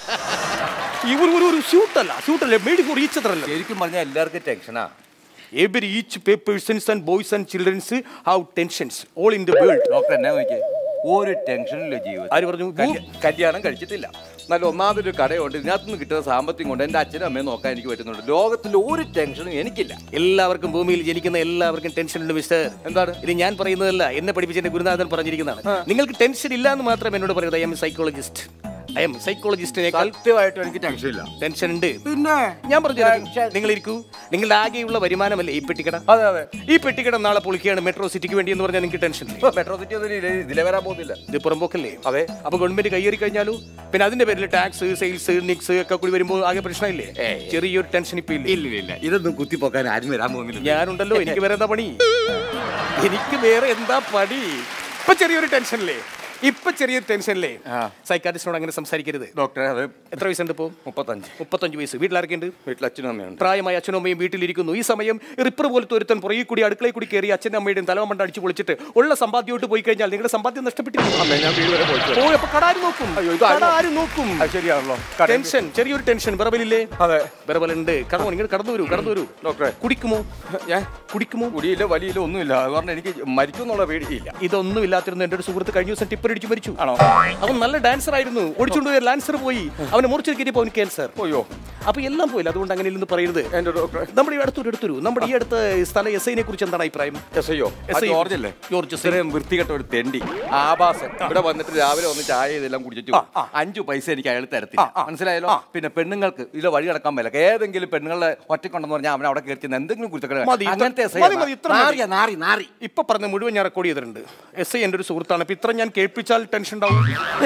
ഈ ഒരു ഒരു- ഒരു സ്യൂട്ടല്ല സ്യൂട്ടല്ല മെയ്ഡ് ഫോർ ഈച്ച് അതല്ല
ശരിക്കും പറഞ്ഞാൽ എല്ലാവർക്കും ടെൻഷനാ
every each persons and boys and childrens have tensions all in the world
doctor എന്നെ നോക്കിയേ ഒരു ടെൻഷനില്ല ജീവിതം
ആര് പറഞ്ഞു
കല്യ- കല്യാണം കഴിച്ചിട്ടില്ല നല്ല ഒന്നാമതൊരു കടയുണ്ട് ഇതിനകത്ത് നിന്ന് കിട്ടുന്ന സാമ്പത്തികം കൊണ്ട് എൻ്റെ അച്ഛനും അമ്മയും നോക്കാൻ എനിക്ക് പറ്റുന്നുണ്ട് ലോകത്തിൽ ഒരു ടെൻഷനും എനിക്കില്ല
എല്ലാവർക്കും ഭൂമിയിൽ ജനിക്കുന്ന എല്ലാവർക്കും ടെൻഷൻ ഉണ്ട് മിസ്റ്റർ
എന്താണ്
ഇത് ഞാൻ പറയുന്നതല്ല എന്നെ പഠിപ്പിച്ച എന്റെ ഗുരുനാഥൻ പറഞ്ഞിരിക്കുന്നതാണ് നിങ്ങൾക്ക് ടെൻഷൻ ഇല്ല എന്ന് മാത്രം എന്നോട് പറയുന്നത് I am psychologist I am സൈക്കോളജിസ്റ്റിനേക്കാൾ
സത്യമായിട്ടും എനിക്ക് ടെൻഷൻ ഇല്ല
ടെൻഷൻ ഉണ്ട്
പിന്നെ
ഞാൻ പറഞ്ഞു നിങ്ങൾ ഇരിക്കൂ നിങ്ങളുടെ ആകെയുള്ള വരുമാനമല്ലേ ഈ പെട്ടിക്കട
അതെ അതെ
ഈ പെട്ടിക്കട നാളെ പൊളിക്കുകയാണ് മെട്രോ സിറ്റിക്ക് വേണ്ടി എന്ന് പറഞ്ഞാൽ നിങ്ങൾക്ക് ടെൻഷൻ
മെട്രോ സിറ്റി ഒന്നും ഇല്ല, ഇതിലെ വരാൻ പോകുന്നില്ല
ഇത് പുറമ്പോക്കല്ലേ
അതെ
അപ്പൊ ഗവൺമെന്റ് കയ്യേറി കഴിഞ്ഞാലോ പിന്നെ അതിന്റെ പേരിൽ ടാക്സ് സെയിൽസ് നിക്സ് ഒക്കെ കൂടി വരുമ്പോൾ ആകെ പ്രശ്നമില്ലേ ചെറിയൊരു ടെൻഷൻ ഇപ്പൊ ഇല്ല
ഇല്ല ഇല്ല ഇതൊന്നും കുത്തിപ്പോക്കാൻ ആരും വരാൻ പോകുന്നില്ല
ഞാനുണ്ടല്ലോ എനിക്ക് വേറെ എന്താ പണി എനിക്ക് വേറെ എന്താ പണി ഇപ്പൊ ചെറിയൊരു ടെൻഷനല്ലേ ഇപ്പൊ ചെറിയൊരു ടെൻഷനല്ലേ സൈക്കാട്രിസ്റ്റിനോട് അങ്ങനെ സംസാരിക്കരുത്
ഡോക്ടറെ അത്
എത്ര വയസ്സുണ്ട് ഇപ്പോ
മുപ്പത്തഞ്ച്
മുപ്പത്തഞ്ച് വയസ്സ് വീട്ടിലാർക്കുണ്ട്
വീട്ടിൽ അച്ഛനും അമ്മയുണ്ട്
പ്രായമായ അച്ഛനും അമ്മയും വീട്ടിലിരിക്കുന്നു ഈ സമയം റിപ്പർ പോലത്തെ ഒരുത്തൻ പുറകെ കൂടി അടുക്കളയിൽ കൂടി കയറി അച്ഛനും അമ്മയുടെയും തലമണ്ട അടിച്ചു പൊളിച്ചിട്ട് ഉള്ള സമ്പാദ്യമായിട്ട് പോയി കഴിഞ്ഞാൽ നിങ്ങളുടെ സമ്പാദ്യം നഷ്ടപ്പെട്ടിരിക്കും
അമ്മേ, ഞാൻ വീട് വരെ പോയിട്ട്
ഓ അപ്പൊ കട ആര് നോക്കും
അയ്യോ, ഇത് ആര്
കട ആര് നോക്കും
അത് ശരിയാണല്ലോ
ടെൻഷൻ ചെറിയൊരു ടെൻഷൻ വിറവലില്ലേ
അതെ
വിറവലുണ്ട് കടന്നു നിങ്ങൾ കടന്നു വരൂ കടന്നു വരൂ
ഡോക്ടറെ
കുടിക്കുമോ
ഞാൻ
കുടിക്കുമോ
കുടിയില്ല വലിയില്ല ഒന്നുമില്ല അത് കാരണം എനിക്ക് മരിക്കും എന്നുള്ള പേടിയില്ല
ഇതൊന്നും ഇല്ലാത്തിരുന്നു എന്റെ ഒരു സുഹൃത്ത് കഴിഞ്ഞ ദിവസം ടിപ്പർ അടിച്ചു മരിച്ചു ആണോ അവൻ നല്ല ഡാൻസർ ആയിരുന്നു ഓടിച്ചുകൊണ്ട് പോയ ലാൻസർ പോയി അവനെ മുറിച്ചു കയറ്റിയപ്പോ അവന് ക്യാൻസർ
അയ്യോ
അപ്പൊ എല്ലാം പോയില്ല അതുകൊണ്ട് അങ്ങനെ ഇല്ലെന്ന് പറയരുത്
എന്റെ ഡോക്ടറെ
നമ്മുടെ ഈ അടുത്തൊരു എടുത്തൊരു നമ്മുടെ ഈ അടുത്ത സ്ഥല എസ് ഐനെ കുറിച്ച് എന്താണ് അഭിപ്രായം
എസ് ഐയോ
SI.
ജോർജ് അല്ലേ
ജോർജ് എസ് ഐ.
ഇത്രയും വൃത്തികെട്ട ഒരു തെണ്ടി ആഭാസം ഇവിടെ വന്നിട്ട് രാവിലെ വന്ന് ചായ ഇതെല്ലാം കുടിച്ചിട്ട് പോകും. അഞ്ചു പൈസ എനിക്ക് അയാൾ തരത്തില്ല മനസ്സിലായല്ലോ പിന്നെ പെണ്ണുങ്ങൾക്ക് ഇതിലെ വഴി കിടക്കാൻ പറ്റില്ല ഏതെങ്കിലും പെണ്ണുങ്ങളെ ഒറ്റക്കൊണ്ടെന്ന് പറഞ്ഞാൽ അവൻ അവിടെ കയറി ചെന്ന് എന്തെങ്കിലും കുറിച്ചൊക്കെ
മതി, ഇത്ര-
അങ്ങനത്തെ SI
മതി,
ആണ്.
മതി, ഇത്ര മതി.
നാറിയാ, നാറി നാറി
ഇപ്പൊ പറഞ്ഞ മുഴുവൻ ഞാൻ റെക്കോർഡ് ചെയ്തിട്ടുണ്ട് എസ് ഐ എന്റെ ഒരു സുഹൃത്താണ് അപ്പൊ ഇത്ര ഞാൻ കേൾപ്പിച്ചാൽ ടെൻഷൻ ഉണ്ടാവും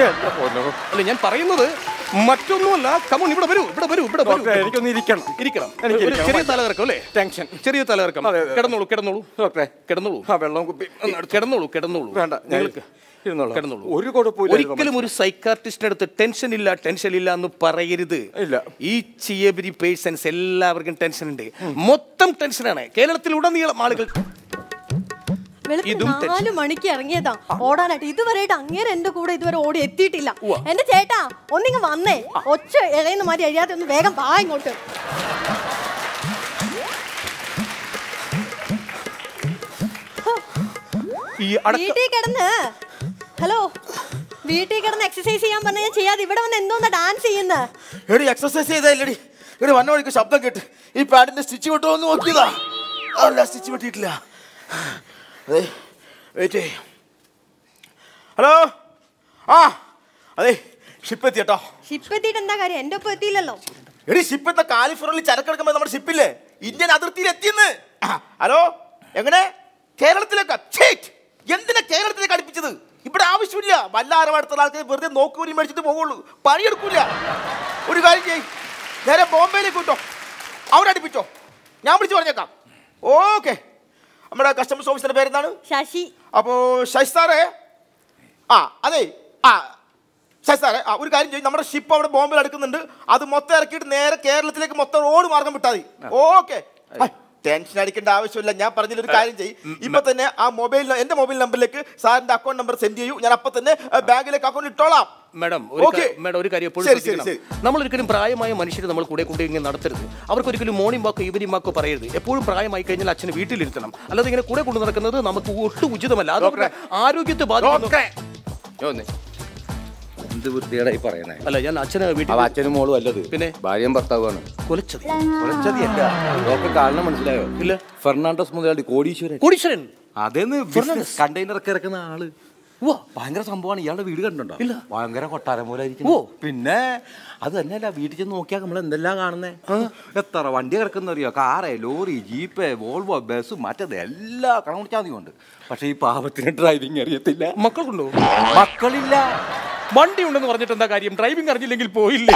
അല്ല ഞാൻ പറയുന്നത് മറ്റൊന്നുമല്ല കമോൺ ഇവിടെ വരൂ ഇവിടെ വരൂ ഇവിടെ വരൂ
ഡോക്ടറെ, എനിക്കൊന്ന് ഇരിക്കണം
ഇരിക്കണം
എനിക്ക്
ഒരു
ഇരിക്കണം.
ചെറിയ തലകറക്കം അല്ലേ ടെൻഷൻ ചെറിയ തലകറക്കം
അതെ, അതെ.
കിടന്നോളൂ കിടന്നോളൂ
ഡോക്ടറെ
കിടന്നോളൂ
ആ വെള്ളം കുപ്പി ഒന്ന് എടുത്ത്
കിടന്നോളൂ കിടന്നോളൂ
വേണ്ട ഞാൻ
നിങ്ങൾക്ക്
ഇരുന്നോളാം.
കിടന്നോളൂ
ഒരു കുഴപ്പമില്ല
ഒരിക്കലും ഒരു സൈക്കാർട്ടിസ്റ്റിന്റെ അടുത്ത് ടെൻഷൻ ഇല്ല ടെൻഷൻ ഇല്ല എന്ന് പറയരുത്
ഇല്ല.
ഈ ചിയബരി പേഴ്സൺസ് എല്ലാവർക്കും ടെൻഷൻ ഉണ്ട് മൊത്തം ടെൻഷനാണ് കേരളത്തിൽ ഉടനീളം ആളുകൾ
വെളുപ്പിന്
ഇതും tension.
നാല് മണിക്ക് ഇറങ്ങിയതാ ഓടാനായിട്ട് ഇതുവരെയായിട്ട് അങ്ങേരെ എന്റെ കൂടെ ഇതുവരെ ഓടി എത്തിയിട്ടില്ല എന്റെ ചേട്ടാ ഒന്നിങ്ങ് വന്നേ ഒച്ച ഇഴയുന്ന മാതിരി അഴിയാതെ ഒന്ന് വേഗം വാ ഇങ്ങോട്ട്
ഈ അടക്ക
വീട്ടിൽ കിടന്ന് ഹലോ വീട്ടിൽ കിടന്ന് എക്സസൈസ് ചെയ്യാൻ പറഞ്ഞ ഞാൻ ചെയ്യാതെ ഇവിടെ വന്ന് എന്തോന്നാ ഡാൻസ് ചെയ്യുന്നത്
എടി എക്സസൈസ് ചെയ്തല്ലേടി എടി വന്ന വഴിക്ക് ശബ്ദം കേട്ട് ഈ പാഡിന്റെ സ്റ്റിച്ച് വിട്ടോ എന്ന് നോക്കിയതാ അല്ല സ്റ്റിച്ച് വെട്ടിയിട്ടില്ല അതെ വെയിറ്റ് ഹലോ ആ അതെ ഷിപ്പ് എത്തി കേട്ടോ
ഷിപ്പ് എത്തിയിട്ട് എന്താ കാര്യം എന്റെ ഒപ്പം എത്തിയില്ലല്ലോ
എടി ഷിപ്പ് എത്ത കാലിഫോർണിൽ ചരക്കെടുക്കുമ്പോൾ നമ്മുടെ ഷിപ്പില്ലേ ഇന്ത്യൻ അതിർത്തിയിൽ എത്തിയെന്ന് ഹലോ എങ്ങനെ കേരളത്തിലേക്ക് ഛേറ്റ്! എന്തിനാ കേരളത്തിലേക്ക് അടുപ്പിച്ചത് ഇവിടെ ആവശ്യമില്ല വല്ല ആരവാടുത്തുള്ള ആൾക്കാർ വെറുതെ നോക്കൂലി മേടിച്ചിട്ട് പോകുള്ളൂ പണിയെടുക്കൂല ഒരു കാര്യം ചെയ്യ് നേരെ ബോംബെയിലേക്ക് വിട്ടോ അവിടെ അടുപ്പിച്ചോ ഞാൻ വിളിച്ചു പറഞ്ഞേക്കാം ഓക്കെ നമ്മുടെ കസ്റ്റമേഴ്സ് ഓഫീസറിന്റെ പേരെന്താണ്
ശശി
അപ്പോ ശശി സാറേ ആ അതെ ആ ശശി സാറേ ആ ഒരു കാര്യം ചെയ്യും നമ്മുടെ ഷിപ്പ് അവിടെ ബോംബെയിൽ അടുക്കുന്നുണ്ട് അത് മൊത്തം ഇറക്കിയിട്ട് നേരെ കേരളത്തിലേക്ക് മൊത്തം റോഡ് മാർഗം വിട്ടാൽ മതി ഓക്കെ ടെൻഷൻ അടിക്കേണ്ട ആവശ്യമില്ല ഞാൻ പറഞ്ഞതിൽ ഒരു കാര്യം ചെയ്യും ഇപ്പൊ തന്നെ ആ മൊബൈൽ എന്റെ മൊബൈൽ നമ്പറിലേക്ക് സാറിന്റെ അക്കൗണ്ട് നമ്പർ സെൻഡ് ചെയ്യൂ ഞാൻ അപ്പൊ തന്നെ ബാങ്കിലേക്ക് അക്കൗണ്ട് ഇട്ടോളാം
മാഡം ഒരു
Okay.
കാ- മാഡം ഒരു കാര്യം എപ്പോഴും
ശരി, ശരി,
ശ്രദ്ധിക്കണം നമ്മൾ ഒരിക്കലും പ്രായമായ മനുഷ്യരെ നമ്മൾ കൂടെ കൊണ്ട് ഇങ്ങനെ നടത്തരുത് അവർക്ക് ഒരിക്കലും മോർണിംഗ് വാക്കോ ഈവനിംഗ് വാക്കോ പറയരുത് എപ്പോഴും പ്രായമായി കഴിഞ്ഞാൽ അച്ഛന് വീട്ടിലിരുത്തണം അല്ലാതെ ഇങ്ങനെ കൂടെ കൊണ്ട് നടക്കുന്നത് നമുക്ക് ഒട്ടും ഉചിതമല്ല അത് അവരുടെ ആരോഗ്യത്തെ ബാധിക്കുന്നു
എന്ത് വൃത്തിയുടെ ഈ പറയുന്നേ
അല്ല ഞാൻ അച്ഛന് വീട്ടിൽ
അവ അച്ഛനും മോളും അല്ലത്
പിന്നെ
ഭാര്യയും ഭർത്താവുമാണ്
കൊലച്ചതി
കൊലച്ചതിയല്ല ഡോക്ടർ കാരണം മനസ്സിലായോ
ഇല്ല
ഫെർണാണ്ടസ് മുതലാളി കോടീശ്വരൻ
കോടീശ്വരൻ
അതേന്ന് കണ്ടെയ്നർ ഒക്കെ ഇറക്കുന്ന ആള് ഭയങ്കര സംഭവമാണ് ഇയാളുടെ വീട് കണ്ടുണ്ടോ ഇല്ല ഭയങ്കര കൊട്ടാരം പോലെ ആയിരിക്കും
ഓ.
പിന്നെ അത് തന്നെയല്ല വീട്ടിൽ ചെന്ന് നോക്കിയാൽ നമ്മൾ എന്തെല്ലാം കാണുന്നേ എത്ര വണ്ടി കിടക്കുന്ന അറിയോ car lorry jeep Volvo bus മറ്റത് എല്ലാ കണമുടിച്ചാതി കൊണ്ട് പക്ഷെ ഈ പാവത്തിന് ഡ്രൈവിംഗ് അറിയത്തില്ല
മക്കളുണ്ടോ
മക്കളില്ല
വണ്ടി ഉണ്ടെന്ന് പറഞ്ഞിട്ട് എന്താ കാര്യം ഡ്രൈവിംഗ് അറിഞ്ഞില്ലെങ്കിൽ പോയില്ലേ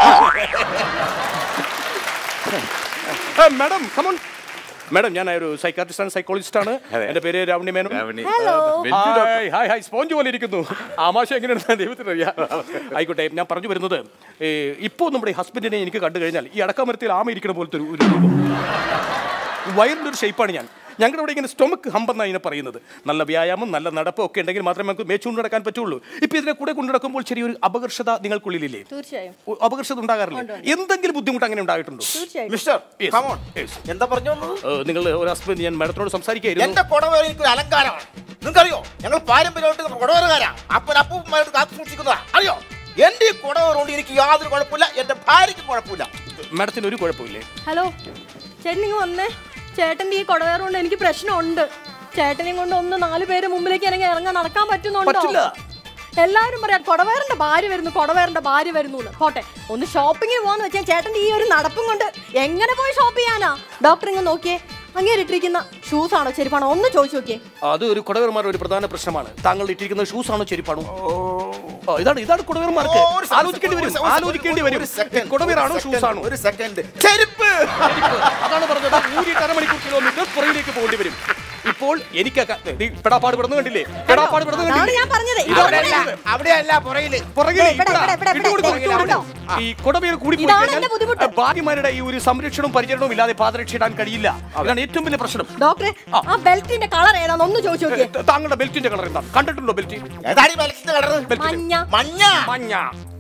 മാഡം കമോൺ മാഡം ഞാൻ ഒരു സൈക്കാട്രിസ്റ്റ് ആണ് സൈക്കോളജിസ്റ്റ് ആണ് എന്റെ പേര് Ravani Menon
Hello.
Hi hi hi sponge പോലെ ഇരിക്കുന്നു ആമാശ എങ്ങനെയാണ് ദൈവത്തിന് അറിയാം ആയിക്കോട്ടെ ഞാൻ പറഞ്ഞു വരുന്നത് ഇപ്പോൾ നമ്മുടെ ഹസ്ബൻഡിനെ എനിക്ക് കണ്ടു കഴിഞ്ഞാൽ ഈ അടക്കാമരത്തിൽ ആമ ഇരിക്കുന്ന പോലത്തെ ഒരു ഒരു രൂപം വയറിൻ്റെ ഒരു ഷേപ്പാണ് ഞാൻ ഞങ്ങളുടെ ഇവിടെ ഇങ്ങനെ സ്റ്റൊമക്ക് ഹമ്പെന്നാണ് ഇതിനെ പറയുന്നത് നല്ല വ്യായാമം നല്ല നടപ്പ് ഒക്കെ ഉണ്ടെങ്കിൽ മാത്രമേ നമുക്ക് മേച്ചുകൊണ്ട് നടക്കാൻ പറ്റുള്ളൂ ഇപ്പൊ ഇതിനെ കൂടെ കൊണ്ടു നടക്കുമ്പോൾ ചെറിയൊരു അപകർഷത നിങ്ങൾക്കുള്ളിലില്ലേ
തീർച്ചയായും
ഒ- അപകർഷത ഉണ്ടാകാറില്ല എന്തെങ്കിലും ബുദ്ധിമുട്ട് അങ്ങനെ ഉണ്ടായിട്ടുണ്ടോ
തീർച്ചയായും
mister
Yes.
come on.
Yes.
എന്താ പറഞ്ഞു വന്നത്
ഏഹ്, നിങ്ങൾ ഒരു ഹസ്ബൻഡ് ഞാൻ മാഡത്തിനോട് സംസാരിക്കുകയായിരുന്നു
എന്റെ കുടവേര എനിക്കൊരു അലങ്കാരമാണ് നിങ്ങൾക്കറിയോ ഞങ്ങൾ പാരമ്പര്യമായിട്ട് കുടവേറുകാരാ അപ്പൻ അപ്പൂപ്പന്മാരുടെ കാത്തു സൂക്ഷിക്കുന്നതാ അറിയോ എന്റെ ഈ കുടവേർ കൊണ്ട് എനിക്ക് യാതൊരു കുഴപ്പമില്ല എന്റെ ഭാര്യയ്ക്കും കുഴപ്പമില്ല
മാഡത്തിന് ഒരു കുഴപ്പമില്ലേ
ഹലോ ചേട്ടൻ ഇങ്ങ് വന്നേ ചേട്ടന്റെ ഈ കൊടവേറ് കൊണ്ട് എനിക്ക് പ്രശ്നമുണ്ട് ചേട്ടനെയും കൊണ്ട് ഒന്ന് നാല് പേര് മുമ്പിലേക്ക് ഇറങ്ങി ഇറങ്ങാൻ നടക്കാൻ പറ്റുന്നുണ്ടോ
പറ്റില്ല.
എല്ലാവരും പറയാം കൊടവേറിന്റെ ഭാര്യ വരുന്നു കൊടവേറിന്റെ ഭാര്യ വരുന്നു എന്ന് പോട്ടെ ഒന്ന് ഷോപ്പിങ്ങിന് പോകാന്ന് വെച്ചാൽ ചേട്ടന്റെ ഈ ഒരു നടപ്പും കൊണ്ട് എങ്ങനെ പോയി ഷോപ്പ് ചെയ്യാനാ ഡോക്ടർ ഇങ്ങ് നോക്കിയേ അങ്ങേരിട്ടിരിക്കുന്ന ഷൂസ് ആണോ ചെരുപ്പാണോ ഒന്ന് ചോദിച്ചു നോക്കിയേ
അത് ഒരു കുടവേറുമാരുടെ ഒരു പ്രധാന പ്രശ്നമാണ് താങ്കൾ ഇട്ടിരിക്കുന്ന ഷൂസ് ആണോ ചെരുപ്പാണോ ഓ, ഇതാണ് ഇതാണ് കുടവേറുമാർക്ക്
ഓ, ഒരു second,
ആലോചിക്കേണ്ടി
ഒരു
വരും
second,
ആലോചിക്കേണ്ടി വരും
ഒരു second,
കുടവേറാണോ
ഒരു
ഷൂസ്
second,
ആണോ
ഒരു സെക്കൻഡ് ചെരുപ്പ്
അതാണ് പറഞ്ഞത് ഊരിയിട്ട് അരമണിക്കൂർ കിലോമീറ്റർ പുറകിലേക്ക് പോകേണ്ടി വരും ഇപ്പോൾ എനിക്ക് പെടാപ്പാട് പെടുന്നു കണ്ടില്ലേ പെടാപ്പാട് പെടുന്നു
അതാണ്
കണ്ടില്ലേ
ഞാൻ പറഞ്ഞത്
ഇതാണ്
ഇതാണ്
പറഞ്ഞത്.
അവിടെയല്ല പുറയില്
പുറകില്
ഇവിടെ,
ഇവിടെ.
ഇവിടെ, ഇവിടെ,
വിട്ടുകൊടുക്കൂ,
ഇവിടെ,
വിട്ടുകൊടുക്കൂ.
ഇവിടെ.
ഈ കുടവേർ കൂടി പോയി
ഇതാണ്
കഴിഞ്ഞാൽ
എന്റെ ബുദ്ധിമുട്ട്.
ഭാര്യമാരുടെ ഈ ഒരു സംരക്ഷണവും പരിചരണവും ഇല്ലാതെ പാദരക്ഷ ഇടാൻ കഴിയില്ല അതാണ് ഏറ്റവും വലിയ പ്രശ്നം
ഡോക്ടറെ ആ ബെൽറ്റിന്റെ കളർ ഏതാന്ന് ഒന്ന് ചോദിച്ചു നോക്കിയേ
ത- താങ്കളുടെ ബെൽറ്റിന്റെ കളർ എന്താ കണ്ടിട്ടുണ്ടോ ബെൽറ്റ്
ഏതാണ് ഈ മത്സ്യത്തിന്റെ കളറ്
മഞ്ഞ
മഞ്ഞ
മഞ്ഞ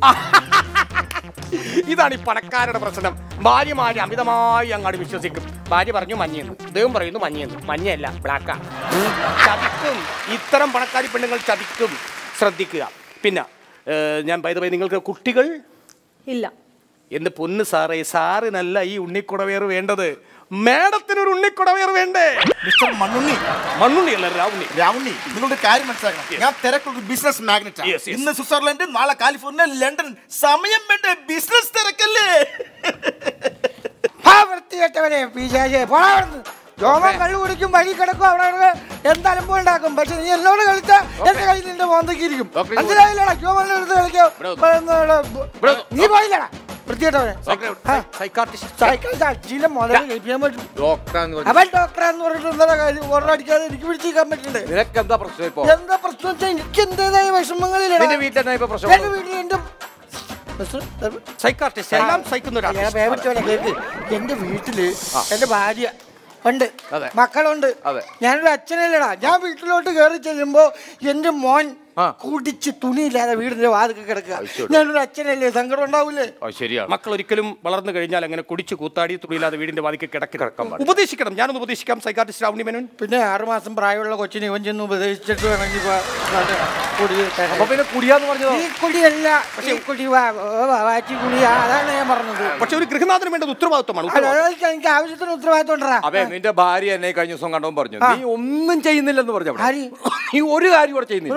ഇതാണ് ഈ പണക്കാരുടെ പ്രശ്നം ഭാര്യമാര് അമിതമായി അങ്ങാട് വിശ്വസിക്കും ഭാര്യ പറഞ്ഞു മഞ്ഞയെന്ന് ദൈവം പറയുന്നു മഞ്ഞയെന്ന് മഞ്ഞയല്ല ബ്ലാക്കാ ചതിക്കും ഇത്തരം പണക്കാരി പെണ്ണുങ്ങൾ ചതിക്കും ശ്രദ്ധിക്കുക പിന്നെ ഏഹ്, ഞാൻ പൈത നിങ്ങൾക്ക് കുട്ടികൾ
ഇല്ല
എന്ന് പൊന്ന് സാറേ സാറിനല്ല ഈ ഉണ്ണിക്കുടവേർ വേണ്ടത് മേഡത്തിന് ഒരു ഉണ്ണിക്കുടവേർ വേണ്ടേ
മിസ്റ്റർ മണ്ണുണ്ണി
മണ്ണുണ്ണി അല്ല രാവുണ്ണി
രാവുണ്ണി നിങ്ങളുടെ കാര്യം മനസ്സിലാക്കണം ഞാൻ തിരക്കുള്ള ബിസിനസ് മാഗ്നറ്റ്
Yes, yes.
ഇന്ന് സ്വിറ്റ്സർലൻഡ് നാളെ കാലിഫോർണിയ ലണ്ടൻ സമയം വേണ്ട ബിസിനസ് തിരക്കല്ലേ
വൃത്തികെട്ടവനെ പിശാചെ പോടാ അവിടുന്ന് രോമം കള്ളു കുടിക്കും വഴി കിടക്കും അവിടെ അവിടെ എന്തായാലും പോയി ഉണ്ടാക്കും പക്ഷെ നീ എന്നോട് കളിച്ച എന്റെ കയ്യിൽ നിന്റെ മോന്തയ്ക്ക് ഇരിക്കും മനസ്സിലായില്ലടാ രോമന്റെ അടുത്ത് കളിക്കോ നീ പോയില്ലടാ വൃത്തികെട്ടവനെ സൈക്കാട്രിസ്റ്റ് മുതൽ കഴിപ്പിക്കാൻ പറ്റും
ഡോക്ടറാന്ന് പറഞ്ഞു
അവൻ ഡോക്ടറാന്ന് പറഞ്ഞിട്ട് എന്താ കാര്യം ഓർഡറടിക്കാതെ എനിക്ക് പിടിച്ചിരിക്കാൻ പറ്റില്ലേ
നിനക്ക് എന്താ പ്രശ്നം ഇപ്പൊ
എന്താ പ്രശ്നം വെച്ചാൽ എനിക്ക് എന്റേതായ വിഷമങ്ങളില്ല
നിന്റെ വീട്ടിൽ എന്നാ ഇപ്പൊ പ്രശ്നം
എന്റെ വീട്ടിൽ എന്റെ
സൈക്കാട്രിസ്റ്റ് എല്ലാം സഹിക്കുന്ന ഒരു
ഞാൻ വേവിച്ചോലെ കേക്ക് എന്റെ വീട്ടില് എന്റെ ഭാര്യ ഉണ്ട് മക്കളുണ്ട് ഞാനൊരു അച്ഛനല്ലടാ ഞാൻ വീട്ടിലോട്ട് കയറി ചെല്ലുമ്പോ എന്റെ മോൻ കുടിച്ച് തുണിയില്ലാതെ വീടിന്റെ വാതിൽ കിടക്കുക ഞാനൊരു അച്ഛനല്ലേ സങ്കടം ഉണ്ടാവൂലേ
ശരിയാണ്
മക്കൾ ഒരിക്കലും വളർന്നു കഴിഞ്ഞാൽ അങ്ങനെ കുടിച്ച് കൂത്താടി തുണിയില്ലാതെ വീടിന്റെ വാതിക്ക് കിടക്കി കിടക്കാൻ ഉപദേശിക്കണം ഞാനൊന്ന് ഉപദേശിക്കാം സൈക്കാട്രിസ്റ്റ് രാവണി മേനോൻ
പിന്നെ ആറുമാസം പ്രായമുള്ള കൊച്ചിനെ ഇവൻ ചെന്ന് ഉപദേശിച്ചിട്ട് വേണമെങ്കിൽ ഇപ്പൊ നല്ല കുടി തരാം.
അപ്പൊ പിന്നെ കുടിയാന്ന് പറഞ്ഞതോ
ഈ കുടിയല്ല ഈ കുടി വാ- വാ- വാറ്റി കുടിയാ അതാണ് ഞാൻ പറഞ്ഞത്
പക്ഷെ ഒരു ഗൃഹനാഥന് വേണ്ടത് ഉത്തരവാദിത്വമാണ്
അല്ല,
ഉത്തരവാദിത്വം.
അതൊക്കെ എനിക്ക് ആവശ്യത്തിന് ഉത്തരവാദിത്വം ഉണ്ടടാ
അതെ നിന്റെ ഭാര്യ എന്നെ കഴിഞ്ഞ ദിവസം കണ്ടോ പറഞ്ഞു
ആ.
നീ ഒന്നും ചെയ്യുന്നില്ലെന്ന് പറഞ്ഞു അവിടെ.
ആര്?
നീ ഒരു കാര്യം കൂടെ ചെയ്യുന്നില്ല
കുടുംബത്തിന് വേണ്ടി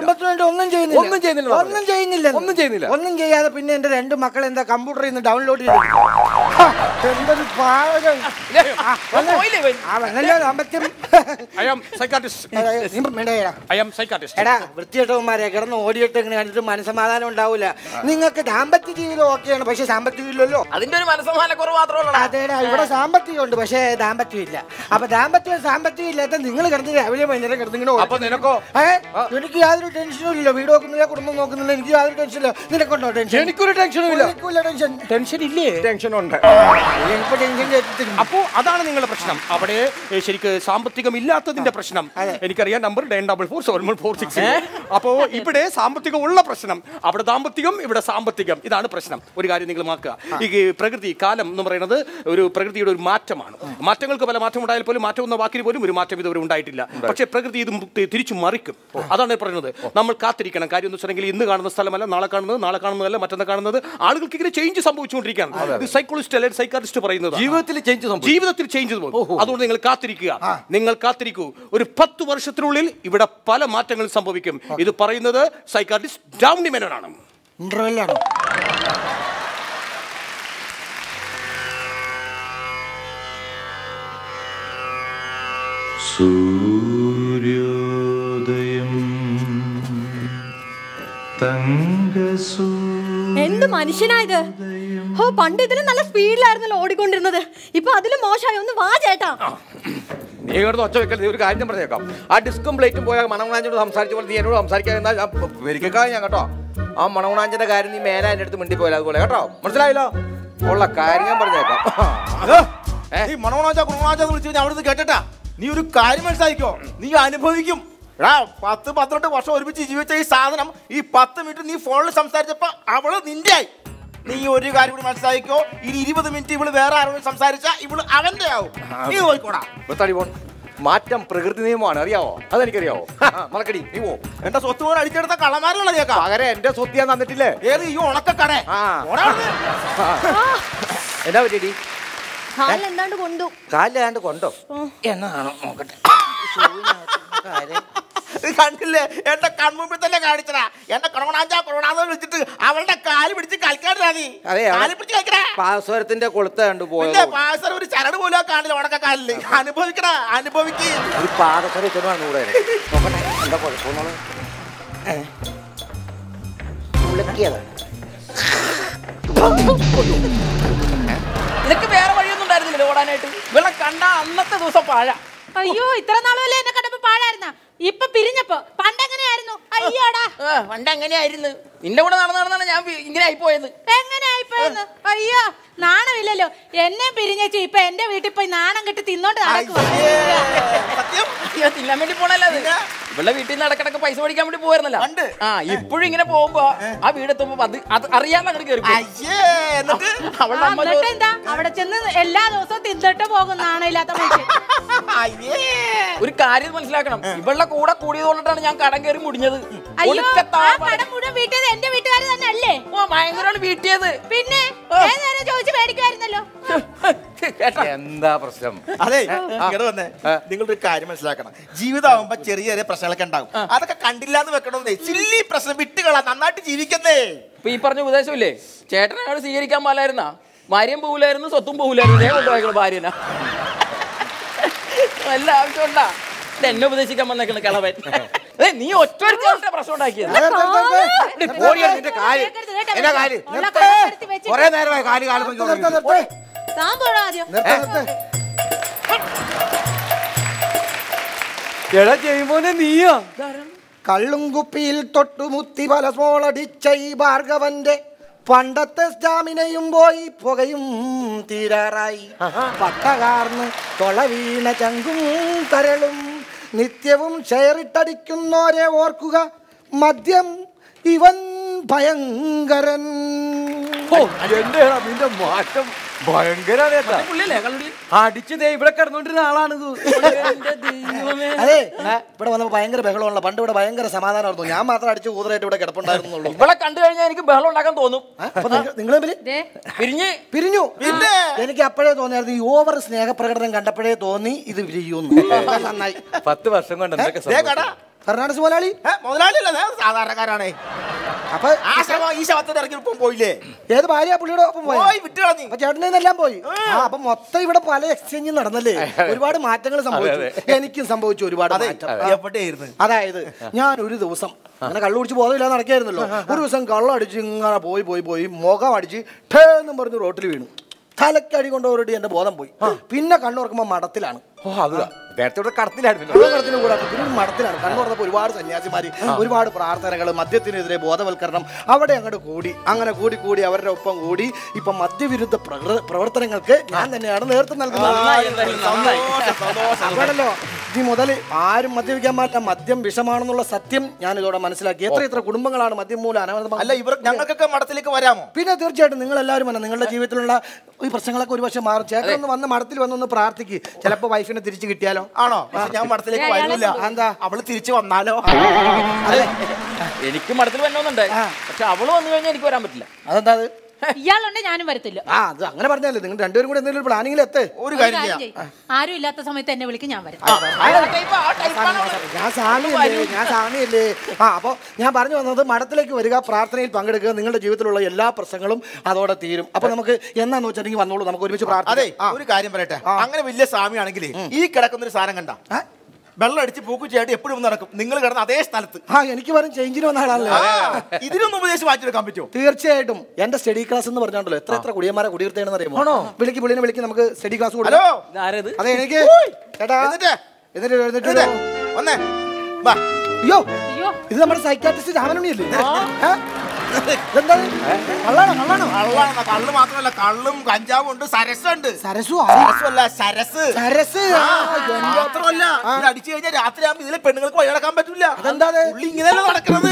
വേണ്ടിട്ട് ഒന്നും ചെയ്യുന്നില്ല
ഒന്നും ചെയ്യുന്നില്ല
ഒന്നും ചെയ്യുന്നില്ല
ഒന്നും ചെയ്യുന്നില്ല.
ഒന്നും ചെയ്യാതെ പിന്നെ എന്റെ രണ്ട് മക്കൾ എന്താ കമ്പ്യൂട്ടറിൽ നിന്ന് ഡൗൺലോഡ് ചെയ്തു ഹാ, എന്തൊരു പാവം. ആ, വന്ന്. ആ, വന്നല്ലോ ദാമ്പത്യം
ഐ ആം സൈക്കാട്രിസ്റ്റ്
നീ മിണ്ടേടാ.
ഐ ആം സൈക്കാട്രിസ്റ്റ്
എടാ വൃത്തികെട്ടവന്മാരെ കിടന്ന് ഓടിയിട്ട് ഇങ്ങനെ കണ്ടിട്ട് മനസ്സമാധാനം ഉണ്ടാവില്ല നിങ്ങൾക്ക് ദാമ്പത്യ ജീവിതം ഓക്കെയാണ് പക്ഷെ സാമ്പത്തികം ഇല്ലല്ലോ
അതിന്റെ ഒരു മനസ്സമാനക്കുറവ് മാത്രമല്ല
അതേടാ ഇവിടെ സാമ്പത്തികം ഉണ്ട് പക്ഷേ ദാമ്പത്യം ഇല്ല അപ്പൊ ദാമ്പത്യം സാമ്പത്തികം ഇല്ലാത്ത നിങ്ങൾ കിടന്ന് രാവിലെ വൈകുന്നേരം കിടന്ന് ഇങ്ങനെ
അപ്പൊ നിനക്കോ
ഏ? എനിക്ക് യാതൊരു ടെൻഷനും ഇല്ല വീട് നോക്കുന്നില്ല കുടുംബം നോക്കുന്നില്ല എനിക്ക് യാതൊരു ടെൻഷനില്ല നിനക്കുണ്ടോ ടെൻഷൻ
എനിക്കൊരു ടെൻഷനും ഇല്ല
എനിക്കില്ല ടെൻഷൻ
ടെൻഷൻ ഇല്ലേ
ടെൻഷൻ ഉണ്ട്
എനിക്ക് ടെൻഷൻ കേട്ടിട്ടില്ല
അപ്പോ അതാണ് നിങ്ങളുടെ പ്രശ്നം അവിടെ ഏ, ശരിക്ക് സാമ്പത്തികം ഇല്ലാത്തതിന്റെ പ്രശ്നം എനിക്കറിയാം number nine double four seven one four six അപ്പോ ഇവിടെ സാമ്പത്തികം ഉള്ള പ്രശ്നം അവിടെ ദാമ്പത്തികം ഇവിടെ സാമ്പത്തികം ഇതാണ് പ്രശ്നം ഒരു കാര്യം നിങ്ങൾ മാക്കുക ഈ പ്രകൃതി കാലം എന്ന് പറയുന്നത് ഒരു പ്രകൃതിയുടെ ഒരു മാറ്റമാണ് മാറ്റങ്ങൾക്ക് പല മാറ്റം ഉണ്ടായാൽ പോലും മാറ്റം എന്ന വാക്കിന് പോലും ഒരു മാറ്റം ഇതുവരെ ഉണ്ടായിട്ടില്ല പക്ഷേ പ്രകൃതി ഇത് തി- തിരിച്ചു മറിക്കും അതാണ് പറയുന്നത് നമ്മൾ കാത്തിരിക്കണം കാര്യം എന്ന് വെച്ചിട്ടുണ്ടെങ്കിൽ ഇന്ന് കാണുന്ന സ്ഥലമല്ല നാളെ കാണുന്നത് നാളെ കാണുന്നതല്ല മറ്റന്നാൾ കാണുന്നത് ആളുകൾക്ക് ഇങ്ങനെ ചേഞ്ച് സംഭവിച്ചുകൊണ്ടിരിക്കുകയാണ് ഇത് സൈക്കോളജിസ്റ്റ് അല്ലെങ്കിൽ സൈക്കാട്രിസ്റ്റ് പറയുന്നത്
ജീവിതത്തിൽ ചേഞ്ച് സംഭവിക്കും
ജീവിതത്തിൽ ചേഞ്ച് പോകും അതുകൊണ്ട് നിങ്ങൾ കാത്തിരിക്കുക നിങ്ങൾ കാത്തിരിക്കൂ ഒരു പത്ത് വർഷത്തിനുള്ളിൽ ഇവിടെ പല മാറ്റങ്ങളും സംഭവിക്കും ഇത് പറയുന്നത് സൈക്കാട്രിസ്റ്റ് ഡൗണി മെനോനാണ്
ഇന്റർവെല്ലാണോ
സൂര്യോദയം തങ്കസൂ
എന്ത് മനുഷ്യനായത് ഓ പണ്ട് ഇതിലും നല്ല സ്പീഡിലായിരുന്നല്ലോ ഓടിക്കൊണ്ടിരുന്നത് ഇപ്പൊ അതിലും മോശമായി ഒന്ന് വാ ചേട്ടാ
നീ ഇങ്ങോട്ട് ഒച്ച വെക്കൽ നീ ഒരു കാര്യം ഞാൻ പറഞ്ഞേക്കാം ആ ഡിസ്കും പ്ലേറ്റും പോയാൽ മണകുണാഞ്ചോട് സംസാരിച്ച പോലെ നീ എന്നോട് സംസാരിക്കാൻ എന്നാൽ ഞാൻ വരിക്കാ ഞാൻ കേട്ടോ ആ മണകുണാഞ്ചന്റെ കാര്യം നീ മേലെ എൻ്റെ അടുത്ത് മിണ്ടി പോയാൽ അതുപോലെ കേട്ടോ മനസ്സിലായല്ലോ ഉള്ള കാര്യം ഞാൻ പറഞ്ഞേക്കാം
നീ മണോണാച്ച കുണോണാച്ച എന്ന് വിളിച്ചു കഴിഞ്ഞാൽ അവിടുന്ന് കേട്ടട്ടാ നീ ഒരു കാര്യം മനസ്സിലാക്കിക്കോ നീ അനുഭവിക്കും എടാ പത്ത് പന്ത്രണ്ട് വർഷം ഒരുമിച്ച് ജീവിച്ച ഈ സാധനം ഈ പത്ത് മിനിറ്റ് നീ ഫോണിൽ സംസാരിച്ചപ്പോ അവള് നിന്റെ ആയി നീ ഒരു കാര്യം കൂടി മനസ്സിലാക്കിക്കോ ഇനി ഇരുപത് മിനിറ്റ് ഇവള് വേറെ ആരോടും സംസാരിച്ചാ ഇവള് അവന്റെ ആവും നീ പോയിക്കോടാ
തടി പോൺ മാറ്റം പ്രകൃതി നിയമമാണ് അറിയാവോ അതെനിക്കറിയാവോ മറക്കടി നീ പോ
എന്റെ സ്വത്ത് പോലെ അടിച്ചെടുത്ത കള്ളന്മാരുള്ള കേൾക്കാം
പകരം എന്റെ സ്വത്ത് ഞാൻ തന്നിട്ടില്ലേ
ഏത് ഈ ഉണക്കക്കടേ
എന്നാ പറ്റിയടി
ഹാളിൽ എന്താണ്ട് കൊണ്ടു
കാലിലാണ്ട് കൊണ്ടോ എന്നാണോ നോക്കട്ടെ
ഇത് കണ്ടില്ലേ എന്റെ കൺമുമ്പിൽ തന്നെ കാണിച്ചടാ എന്റെ കൊറോണാഞ്ചാ കൊറോണാന്ന് വിളിച്ചിട്ട് അവളുടെ കാല് പിടിച്ച് കളിക്കാണ്ടാ നീ
അതെ
കാല് പിടിച്ച് കളിക്കടാ
പാസ്വരത്തിന്റെ കൊളുത്ത കണ്ടു
പിന്നെ
പോയത്
പാസർ ഒരു ചരട് പോലും ആ കാണില്ല ഉണക്ക കാലില് അനുഭവിക്കടാ അനുഭവിക്ക്
ഒരു പാദസരം വെച്ചോണ്ടാണ് കൂടെ നോക്കട്ടെ എന്താ കുഴപ്പമൊന്നും ഉളക്കിയതാണ്
നിനക്ക് വേറെ വഴിയൊന്നും ഉണ്ടായിരുന്നില്ല ഓടാനായിട്ട് ഇവിടെ കണ്ട അന്നത്തെ ദിവസം പാഴ
അയ്യോ ഇത്ര നാളുമല്ലേ എന്നെ കണ്ടപ്പോ പാഴായിരുന്ന ഇപ്പൊ പിരിഞ്ഞപ്പോ പണ്ട് എങ്ങനെയായിരുന്നു അയ്യോടാ
പണ്ട് എങ്ങനെയായിരുന്നു നിന്റെ കൂടെ നടന്ന് നടന്നാണ് ഞാൻ പി- ഇങ്ങനെ ആയിപ്പോയത്
എങ്ങനെ ആയിപ്പോയെന്ന് അയ്യോ നാണമില്ലല്ലോ എന്നെ പിരിഞ്ഞേച്ചു ഇപ്പൊ എന്റെ വീട്ടിൽ പോയി നാണം കെട്ടി തിന്നോണ്ട് നടക്കുവാ
അയ്യോ തിന്നാൻ വേണ്ടി പോണല്ലോ അത് ഇവിടെ വീട്ടിൽ നിന്ന് ഇടക്കിടക്ക് പൈസ മേടിക്കാൻ വേണ്ടി പോയിരുന്നല്ലോ ആ ഇപ്പോഴും ഇങ്ങനെ പോകുമ്പോ ആ വീടെത്തുമ്പോ അത് അത് അറിയാതെ അങ്ങോട്ട് കയറി പോകും. അവളുടെ അമ്മ
എന്നിട്ട് എന്താ അവിടെ ചെന്ന് എല്ലാ ദിവസവും തിന്നിട്ട് പോകും നാണമില്ലാത്ത മനുഷ്യൻ
ഒരു കാര്യം മനസ്സിലാക്കണം ഇവളുടെ കൂടെ കൂടിയതുകൊണ്ടിട്ടാണ് ഞാൻ കടം കയറി മുടിഞ്ഞത്
അയ്യോ
ഒടുക്കത്തെ
ആ
ആ പടം-
കടം മുഴുവൻ വീട്ടിയത് എന്റെ വീട്ടുകാർ തന്നെ അല്ലേ
ഓ ഭയങ്കരമാണ് വീട്ടിയത്
പിന്നെ ഏതുനേരം ചോദിച്ചു മേടിക്കുമായിരുന്നല്ലോ
എന്താ പ്രശ്നം
അതെ ഇങ്ങോട്ട് വന്നേ നിങ്ങളൊരു കാര്യം മനസ്സിലാക്കണം ജീവിതമാകുമ്പോ ചെറിയ ചെറിയ പ്രശ്നങ്ങളൊക്കെ ഉണ്ടാവും അതൊക്കെ കണ്ടില്ല എന്ന് വെക്കണമെന്നേ ചില്ലി പ്രശ്നം വിട്ടുകളാ നന്നായിട്ട് ജീവിക്കുന്നേ
ഇപ്പൊ ഈ പറഞ്ഞ ഉപദേശമില്ലേ ചേട്ടനെ അവിടെ സ്വീകരിക്കാൻ പാലായിരുന്ന ഭാര്യയും പോകില്ലായിരുന്നു സ്വത്തും പോകില്ലായിരുന്നു ഞാൻ കൊണ്ടുപോയിക്കണ ഭാര്യന വല്ല ആവശ്യമുണ്ടാ ഇത് എന്നെ ഉപദേശിക്കാൻ വന്നേക്കണ കളവൻ ഏ, നീ ഒറ്റ പ്രശ്നം ഉണ്ടാക്കിയത്
ഓടിയാണ് നിന്റെ കാല് എന്നാ കാല് കൊറേ നേരമായി കാല് കാലം
താൻ പോടാ ആദ്യം
എടാ ചെയ്യുമ്പോനെ നീയാ
കള്ളും കുപ്പിയിൽ തൊട്ടുമുത്തി പല സ്മോളടിച്ച ഈ ഭാർഗവന്റെ പണ്ടത്തെ സ്റ്റാമിനയും പോയി പുകയും തീരാറായി പട്ടകാർന്ന് തൊള വീണ ചങ്കും കരളും നിത്യവും ഷെയറിട്ടടിക്കുന്നോരെ ഓർക്കുക മദ്യം ഇവൻ ഭയങ്കരൻ
എന്റെ നിന്റെ മാറ്റം ഭയങ്കര അടിച്ച് ദേ ഇവിടെ കിടന്നോണ്ടിരുന്ന ആളാണിത്
അതെ ഇവിടെ വന്നപ്പോ ഭയങ്കര ബഹളമുള്ള പണ്ട് ഇവിടെ ഭയങ്കര സമാധാനമായിരുന്നു ഞാൻ മാത്രം അടിച്ച് ഊതറായിട്ട് ഇവിടെ കിടപ്പുണ്ടായിരുന്നുള്ളൂ
ഇവിടെ കണ്ടു കഴിഞ്ഞാൽ എനിക്ക് ബഹളം ഉണ്ടാക്കാൻ തോന്നും
നിങ്ങൾ
പിരിഞ്ഞ്
പിരിഞ്ഞു എനിക്ക് അപ്പോഴേ തോന്നിയായിരുന്നു ഈ ഓവർ സ്നേഹപ്രകടനം കണ്ടപ്പോഴേ തോന്നി ഇത് പിരിയുന്നു നന്നായി
പത്ത് വർഷം കൊണ്ട് എന്തൊക്കെ
ദേ കട
ഫെർണാണ്ടസ് മുതലാളി
മുതലാളി അല്ല സാധാരണക്കാരാണേ
അപ്പൊ
ആ ശവം ഈ ശവത്തിന്റെ ഇറങ്ങി ഇപ്പം പോയില്ലേ
ഏത് ഭാര്യ പുള്ളിയുടെ ഒപ്പം പോയി
പോയി വിട്ട് കളഞ്ഞു
അപ്പൊ ചേട്ടനെ എല്ലാം പോയി ആ അപ്പൊ മൊത്തം ഇവിടെ പല എക്സ്ചേഞ്ചും നടന്നല്ലേ ഒരുപാട് മാറ്റങ്ങൾ സംഭവിച്ചു എനിക്കും സംഭവിച്ചു ഒരുപാട് മാറ്റം
എവിടെയായിരുന്നു
അതായത് ഞാൻ ഒരു ദിവസം അങ്ങനെ കള്ളു കുടിച്ച് ബോധമില്ലാതെ നടക്കായിരുന്നല്ലോ ഒരു ദിവസം കള്ളടിച്ച് ഇങ്ങനെ പോയി പോയി പോയി മുഖം അടിച്ച് ഠേ എന്നും പറഞ്ഞ് റോട്ടിൽ വീണു തലക്കടി കൊണ്ടുപോയിട്ട് എന്റെ ബോധം പോയി പിന്നെ കണ്ണുറക്കുമ്പോ മടത്തിലാണ്
ഓ അത് നേരത്തെ ഇവിടെ കടത്തിലായിരുന്നു
ഇവിടെ കടത്തിന് കൂടെ അപ്പൊ പിന്നെ മഠത്തിലാണ് കണ്ണു തുറന്നപ്പോൾ ഒരുപാട് സന്യാസിമാര് ഒരുപാട് പ്രാർത്ഥനകൾ മദ്യത്തിനെതിരെ ബോധവൽക്കരണം അവിടെ അങ്ങോട്ട് കൂടി അങ്ങനെ കൂടി കൂടി അവരുടെ ഒപ്പം കൂടി ഇപ്പൊ മദ്യവിരുദ്ധ പ്രകൃ- പ്രവർത്തനങ്ങൾക്ക് ഞാൻ തന്നെയാണ് നേതൃത്വം
നന്നായി, എന്തായാലും നന്നായി.
നൽകുന്നത് അതാണല്ലോ ഇനി മുതൽ ആരും മദ്യപിക്കാൻ പാടില്ല മദ്യം വിഷമാണെന്നുള്ള സത്യം ഞാൻ ഇതോടെ മനസ്സിലാക്കി എത്ര എത്ര കുടുംബങ്ങളാണ് മദ്യം മൂലം അനാഥ
അല്ല ഇവർ ഞങ്ങൾക്കൊക്കെ മഠത്തിലേക്ക് വരാമോ
പിന്നെ തീർച്ചയായിട്ടും നിങ്ങൾ എല്ലാവരും വരണം നിങ്ങളുടെ ജീവിതത്തിലുള്ള ഈ പ്രശ്നങ്ങളൊക്കെ ഒരുപക്ഷെ മാറും ചേട്ടൻ ഒന്ന് വന്ന് മഠത്തിൽ വന്നൊന്ന് പ്രാർത്ഥിക്ക് ചിലപ്പോൾ വൈഫിനെ തിരിച്ചു കിട്ടിയാലോ
ആണോ പക്ഷെ ഞാൻ മഠത്തിലേക്ക് വരൂല
എന്താ
അവള് തിരിച്ചു വന്നാലോ
എനിക്ക് മഠത്തിൽ വന്നോന്നുണ്ട് പക്ഷെ അവള് വന്നു കഴിഞ്ഞാൽ എനിക്ക് വരാൻ പറ്റില്ല
അതെന്താ അത്
ഇയാളുണ്ട് ഞാനും വരത്തില്ല
ആ അത് അങ്ങനെ പറഞ്ഞാലേ നിങ്ങൾ രണ്ടുപേരും കൂടെ എന്തെങ്കിലും പ്ലാനിങ്ങിൽ എത്തേ
ഒരു
ഒരു
കാര്യം
കാര്യം
ചെയ്യാം
ചെയ്യ്. ആരും ഇല്ലാത്ത സമയത്ത് എന്നെ വിളിക്കും ഞാൻ വരാം
ഞാൻ സ്വാമിയല്ലേ ഞാൻ സ്വാമിയല്ലേ ആ അപ്പോൾ ഞാൻ പറഞ്ഞു വന്നത് മഠത്തിലേക്ക് വരിക പ്രാർത്ഥനയിൽ പങ്കെടുക്കുക നിങ്ങളുടെ ജീവിതത്തിലുള്ള എല്ലാ പ്രശ്നങ്ങളും അതോടെ തീരും അപ്പൊ നമുക്ക് എന്നാന്ന് വെച്ചിട്ടുണ്ടെങ്കിൽ വന്നോളൂ നമുക്ക് ഒരുമിച്ച്
അതെ
പ്രാർത്ഥന
ഒരു കാര്യം പറയട്ടെ അങ്ങനെ വലിയ സ്വാമിയാണെങ്കിൽ ഈ കിടക്കുന്ന ഒരു സാധനം കണ്ട വെള്ളം അടിച്ച് പൂക്കുച്ചയായിട്ട് എപ്പോഴും നടക്കും നിങ്ങൾ കിടന്ന അതേ സ്ഥലത്ത്
ആ എനിക്ക് വരും ചേഞ്ചിന് വന്ന ആളല്ലേ
ആ, ഇതിനൊന്നും ഉപദേശം മാറ്റിയെടുക്കാൻ പറ്റുമോ
തീർച്ചയായിട്ടും എന്റെ സ്റ്റഡി ക്ലാസ് എന്ന് പറഞ്ഞാണ്ടല്ലോ എത്ര എത്ര കുടിയന്മാരെ കുടിയിരുത്തേണെന്ന് അറിയുമോ വിളിക്ക് പുള്ളിനെ വിളിക്ക് നമുക്ക് സ്റ്റഡി ക്ലാസ്
ഹലോ
ഇതാരത്
അതെ എനിക്ക് ചേട്ടാ
എന്നിട്ട്
എന്നിട്ട് എഴുന്നേറ്റ്
എന്നിട്ട്
വരൂ.
വന്നേ വാ
അയ്യോ
അയ്യോ
ഇത് നമ്മുടെ സൈക്കാട്രിസ്റ്റ് രാമനുണ്ണിയല്ലേ ഏ? ഇതെന്താണ് കള്ളാണോ കള്ളാണോ
കള്ളാണ് കള്ള് മാത്രമല്ല കള്ളും കഞ്ചാവും ഉണ്ട് സരസുണ്ട്
സരസു
സരസല്ല സരസ്
സരസ്
ആ, മാത്രമല്ല ഇത് അടിച്ചു കഴിഞ്ഞാൽ രാത്രി ആകുമ്പോൾ ഇതിലെ പെണ്ണുങ്ങൾക്ക് വഴി നടക്കാൻ പറ്റില്ല
അതെന്താ
പുള്ളി ഇങ്ങനെയല്ലേ നടക്കുന്നത്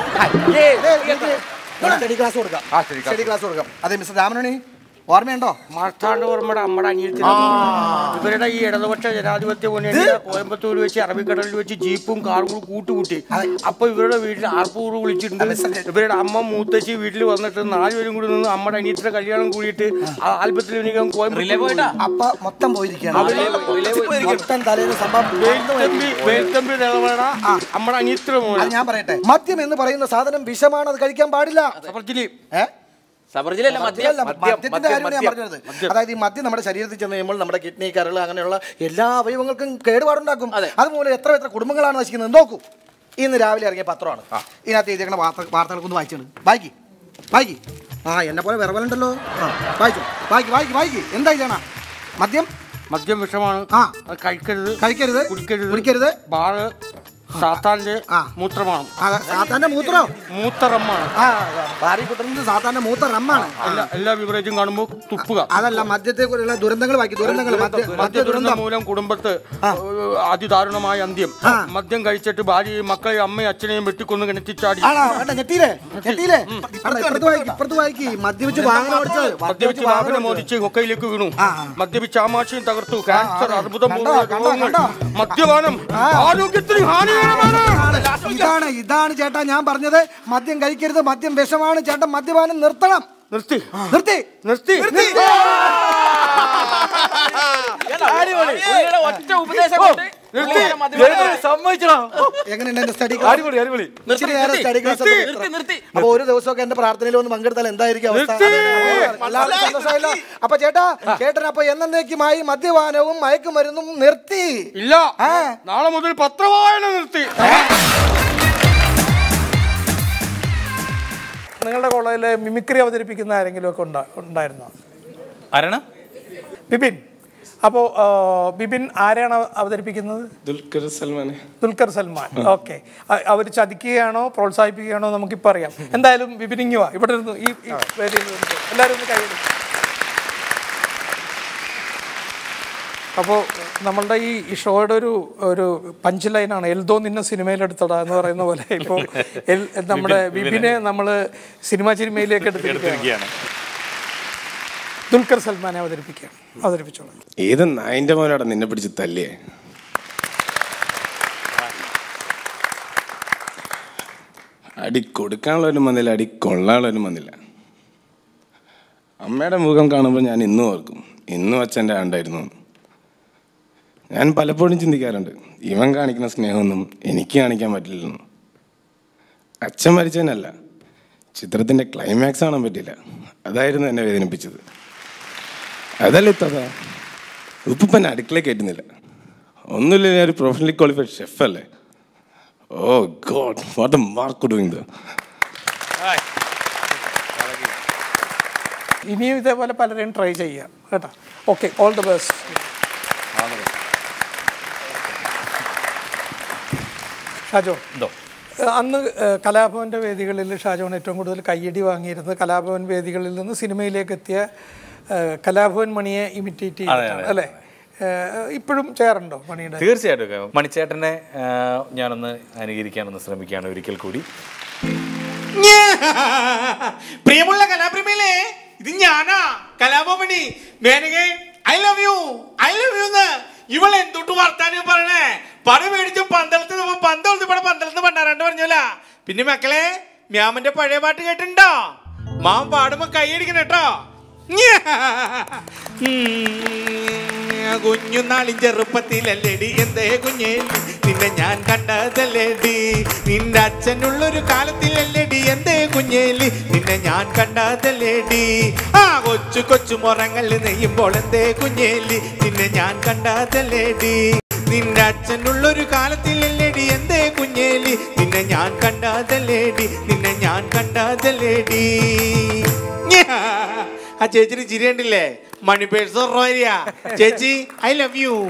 സ്റ്റഡി ക്ലാസ് കൊടുക്കാം സ്റ്റഡി ക്ലാസ് കൊടുക്കാം അതെ മിസ്റ്റർ രാമനുണ്ണി ഓർമ്മയുണ്ടോ
മാർത്താണ്ഡ വർമ്മയുടെ അമ്മയുടെ അനിയത്തിൽ ഇവരുടെ ഈ ഇടതുപക്ഷ ജനാധിപത്യ മുന്നണി കോയമ്പത്തൂർ വെച്ച് അറബിക്കടലിൽ വെച്ച് ജീപ്പും കാറും കൂടി കൂട്ടുകൂട്ടി അപ്പൊ ഇവരുടെ വീട്ടിൽ ആർപ്പൂറ് വിളിച്ചിട്ടുണ്ട് ഇവരുടെ അമ്മ മൂത്തച്ചി വീട്ടിൽ വന്നിട്ട് നാലുപേരും കൂടി നിന്ന് അമ്മയുടെ അനിയത്തിന്റെ കല്യാണം കൂടിയിട്ട് ആ ആൽബത്തിൽ എനിക്ക് കോയമ്പത്തൂർ
അപ്പൊ മൊത്തം പോയിരിക്കുകയാണ് മൊത്തം തലേന്ന് സംഭവം
വേൽത്തമ്പി വേൽത്തമ്പി ഇടവേള അമ്മയുടെ അനിയത്തിന്റെ മോനെ
അത് ഞാൻ പറയട്ടെ മദ്യം എന്ന് പറയുന്ന സാധനം വിഷമാണ് അത് കഴിക്കാൻ പാടില്ല
സബർജിലി
ഏ?
സബർജിലല്ല മദ്യം
മദ്യമല്ല, മദ്യത്തിന്റെ കാര്യമാണ് ഞാൻ പറഞ്ഞത് അതായത് ഈ മദ്യം നമ്മുടെ ശരീരത്തിൽ ചെന്ന് കഴിയുമ്പോൾ നമ്മുടെ കിഡ്നി കരൾ അങ്ങനെയുള്ള എല്ലാ അവയവങ്ങൾക്കും കേടുപാടുണ്ടാക്കും അതുപോലെ എത്ര എത്ര കുടുംബങ്ങളാണ് നശിക്കുന്നത് നോക്കൂ ഇന്ന് രാവിലെ ഇറങ്ങിയ പത്രമാണ് ഇതിനകത്ത് എഴുതിയേക്കുന്ന വാർത്ത വാർത്തകൾക്കൊന്ന് വായിച്ചാണ് വായിക്കി വായിക്കി ആ എന്നെ പോലെ വിറവലുണ്ടല്ലോ ആ വായിച്ചു വായിക്കി വായിക്കി വായിക്കി എന്താ ഇതാണ് മദ്യം
മദ്യം വിഷമാണ്
ആ
അത് കഴിക്കരുത്
കഴിക്കരുത്
കുടിക്കരുത്
കുടിക്കരുത്
ബാറ് സാത്താന്റെ മൂത്രമാണ്
സാത്താന്റെ മൂത്രോ
മൂത്തറമ്മാണ്
ആ ഭാര്യ കുട്ടുന്നത് സാധാരണ മൂത്ത റമ്മാണ്
എല്ലാ എല്ലാ ബിവറേജും കാണുമ്പോൾ തുപ്പുക
അതല്ല മദ്യത്തെ കുറിച്ചുള്ള ദുരന്തങ്ങൾ വായിക്കി ദുരന്തങ്ങൾ മദ്യ മദ്യ
മദ്യ ദുരന്തം
ദുരന്തം
മൂലം കുടുംബത്ത് ഏഹ്, അതിദാരുണമായ അന്ത്യം മദ്യം കഴിച്ചിട്ട് ഭാര്യയും മക്കളെയും അമ്മയും അച്ഛനെയും വെട്ടിക്കൊന്ന് കിണറ്റിച്ചാടി
ആണോ വേണ്ട ഞെട്ടിയില്ലേ ഞെട്ടിയില്ലേ അവിടെ ഇപ്പുറത്ത് വായിക്ക് ഇപ്പുറത്ത് വായിക്ക് മദ്യപിച്ച് വാഹനം ഓടിച്ചത്
മദ്യപിച്ച് വാഹനം ഓടിച്ച് ഹൊക്കയിലേക്ക് വീണു മദ്യപിച്ച് ആമാശയം തകർത്തു ക്യാൻസർ അർബുദം
കണ്ടോ,
പോലുള്ള
കണ്ടോ,
രോഗങ്ങൾ
കണ്ടോ?
മദ്യപാനം ആരോഗ്യത്തിന് ഹാനികരമാണ്
ഇതാണ് ഇതാണ് ചേട്ടാ ഞാൻ പറഞ്ഞത് മദ്യം കഴിക്കരുത് മദ്യം വിഷമാണ് ചേട്ടാ മദ്യപാനം നിർത്തണം
നിർത്തി
നിർത്തി
നിർത്തി
പുള്ളിയുടെ ഒറ്റ ഉപദേശം കൊണ്ട് പുള്ളിയുടെ മദ്യപാനം
എങ്ങനെയുണ്ട് എന്റെ സ്റ്റഡി
അടിപൊളി അടിപൊളി
ഇച്ചിരി നേരം സ്റ്റഡി ക്ലാസ്
നിർത്തി, നിർത്തി, നിർത്തി.
അപ്പൊ ഒരു ദിവസമൊക്കെ എന്റെ പ്രാർത്ഥനയിൽ ഒന്ന് പങ്കെടുത്താൽ എന്തായിരിക്കും അവസ്ഥ
നിർത്തി.
എല്ലാവർക്കും സന്തോഷമായല്ലോ അപ്പൊ ചേട്ടാ ചേട്ടൻ അപ്പൊ എന്നേക്കുമായി മദ്യപാനവും മയക്കുമരുന്നും നിർത്തി
ഇല്ല നാളെ മുതൽ പത്രവായന നിർത്തി
നിങ്ങളുടെ കോളേജിൽ മിമിക്രി അവതരിപ്പിക്കുന്ന ആരെങ്കിലും ഒക്കെ ഉണ്ടാ ഉണ്ടായിരുന്നോ
ആരാണ്
ബിപിൻ അപ്പോൾ ബിപിൻ ആരെയാണ് അവതരിപ്പിക്കുന്നത്
ദുൽഖർ സൽമാനെ
ദുൽഖർ സൽമാൻ ഓക്കെ അവർ ചതിക്കുകയാണോ പ്രോത്സാഹിപ്പിക്കുകയാണോ നമുക്കിപ്പോൾ അറിയാം എന്തായാലും ബിപിൻ ഇങ്ങ് വാ ഇവിടെ ഇരുന്നു ഈ ഈ വേദിയിൽ നിന്ന് എല്ലാവരും ഒന്ന് കൈയ്യടി അപ്പോൾ നമ്മളുടെ ഈ ഈ ഷോയുടെ ഒരു ഒരു പഞ്ച് ലൈനാണ് എൽദോ നിന്നെ സിനിമയിലെടുത്തടാ എന്ന് പറയുന്ന പോലെ ഇപ്പോൾ എൽ നമ്മുടെ ബിപിനെ നമ്മൾ സിനിമ സിനിമയിലേക്ക് എടുത്തിരിക്കുകയാണ് ദുൽഖർ സൽമാനെ അവതരിപ്പിക്കുകയാണ് അവതരിപ്പിച്ചോളാം
ഏത് നായിന്റെ മോനാടാ നിന്നെ പിടിച്ച് തല്ലിയേ അടി കൊടുക്കാനുള്ളവരും വന്നില്ല അടി കൊള്ളാനുള്ളവരും വന്നില്ല അമ്മയുടെ മുഖം കാണുമ്പോൾ ഞാൻ ഇന്നും ഓർക്കും ഇന്നും അച്ഛൻ്റെ ആണ്ടായിരുന്നു എന്ന്. ഞാൻ പലപ്പോഴും ചിന്തിക്കാറുണ്ട് ഇവൻ കാണിക്കുന്ന സ്നേഹമൊന്നും എനിക്ക് കാണിക്കാൻ പറ്റില്ലെന്ന് അച്ഛൻ മരിച്ചതിനല്ല ചിത്രത്തിൻ്റെ ക്ലൈമാക്സ് കാണാൻ പറ്റില്ല അതായിരുന്നു എന്നെ വേദനിപ്പിച്ചത് അതല്ല ഇത്തത ഉപ്പൻ അടുക്കള കയറ്റുന്നില്ല ഒന്നുമില്ല ഞാൻ ഒരു പ്രൊഫഷണലി ക്വാളിഫൈഡ് ഷെഫ് അല്ലേ oh god what a mark doing the
ഇനിയും ഇതേപോലെ പലരെയും ട്രൈ ചെയ്യാം കേട്ടോ okay all the best Shajo
എന്തോ
ഏഹ് അന്ന് ഏഹ് കലാഭവന്റെ വേദികളിൽ ഷാജോൺ ഏറ്റവും കൂടുതൽ കയ്യടി വാങ്ങിയിരുന്നത് കലാഭവൻ വേദികളിൽ നിന്ന് സിനിമയിലേക്ക് എത്തിയ ഏഹ് കലാഭവൻ മണിയെ ഇമിറ്റേറ്റ്
അതെ,
ചെയ്തിട്ടാണ്
അതെ.
അല്ലേ ഏഹ് ഇപ്പോഴും ചെയ്യാറുണ്ടോ മണിയുടെ
തീർച്ചയായിട്ടും ഒക്കെ. മണിച്ചേട്ടനെ ആ, ഞാനൊന്ന് അനുകരിക്കാനൊന്ന് ശ്രമിക്കുകയാണ് ഒരിക്കൽ കൂടി
പ്രിയമുള്ള കലാപ്രേമികളെ ഇത് ഞാനാ കലാഭവമണി മേനകെ I love U I love U എന്ന് ഇവൾ എന്തൊട്ട് വർത്താനം പറയണേ പണ മേടിച്ചു പന്തളത്ത് പന്തളത്ത് ഇവിടെ പന്തളത്ത് പണ്ടാരണ്ട് പറഞ്ഞല്ല പിന്നെ മക്കളെ മ്യാമന്റെ പഴയ പാട്ട് കേട്ടിട്ടുണ്ടോ മാം പാടുമ്പോ കൈയടിക്കണം കേട്ടോ കുഞ്ഞുനാളിൻ ചെറുപ്പത്തിലല്ലേടി എന്തേ കുഞ്ഞേ നിന്നെ ഞാൻ കണ്ടതല്ലേടി നിന്റെ അച്ഛനുള്ളൊരു കാലത്തിലല്ലേടി എന്തേ കുഞ്ഞേലി നിന്നെ ഞാൻ കണ്ടതല്ലേടി ആ കൊച്ചു കൊച്ചു മുറങ്ങളിൽ നെയ്യുമ്പോൾ എന്തേ കുഞ്ഞേലി നിന്നെ ഞാൻ കണ്ടതല്ലേടി നിന്റെ അച്ഛനുള്ളൊരു കാലത്തിലല്ലേടി എന്തേ കുഞ്ഞേലി നിന്നെ ഞാൻ കണ്ടതല്ലേടി നിന്നെ ഞാൻ കണ്ടതല്ലേടി ആ ചേച്ചിന് ചിരി കണ്ടില്ലേ മണി പേഴ്സ് റോയ ചേച്ചി I love you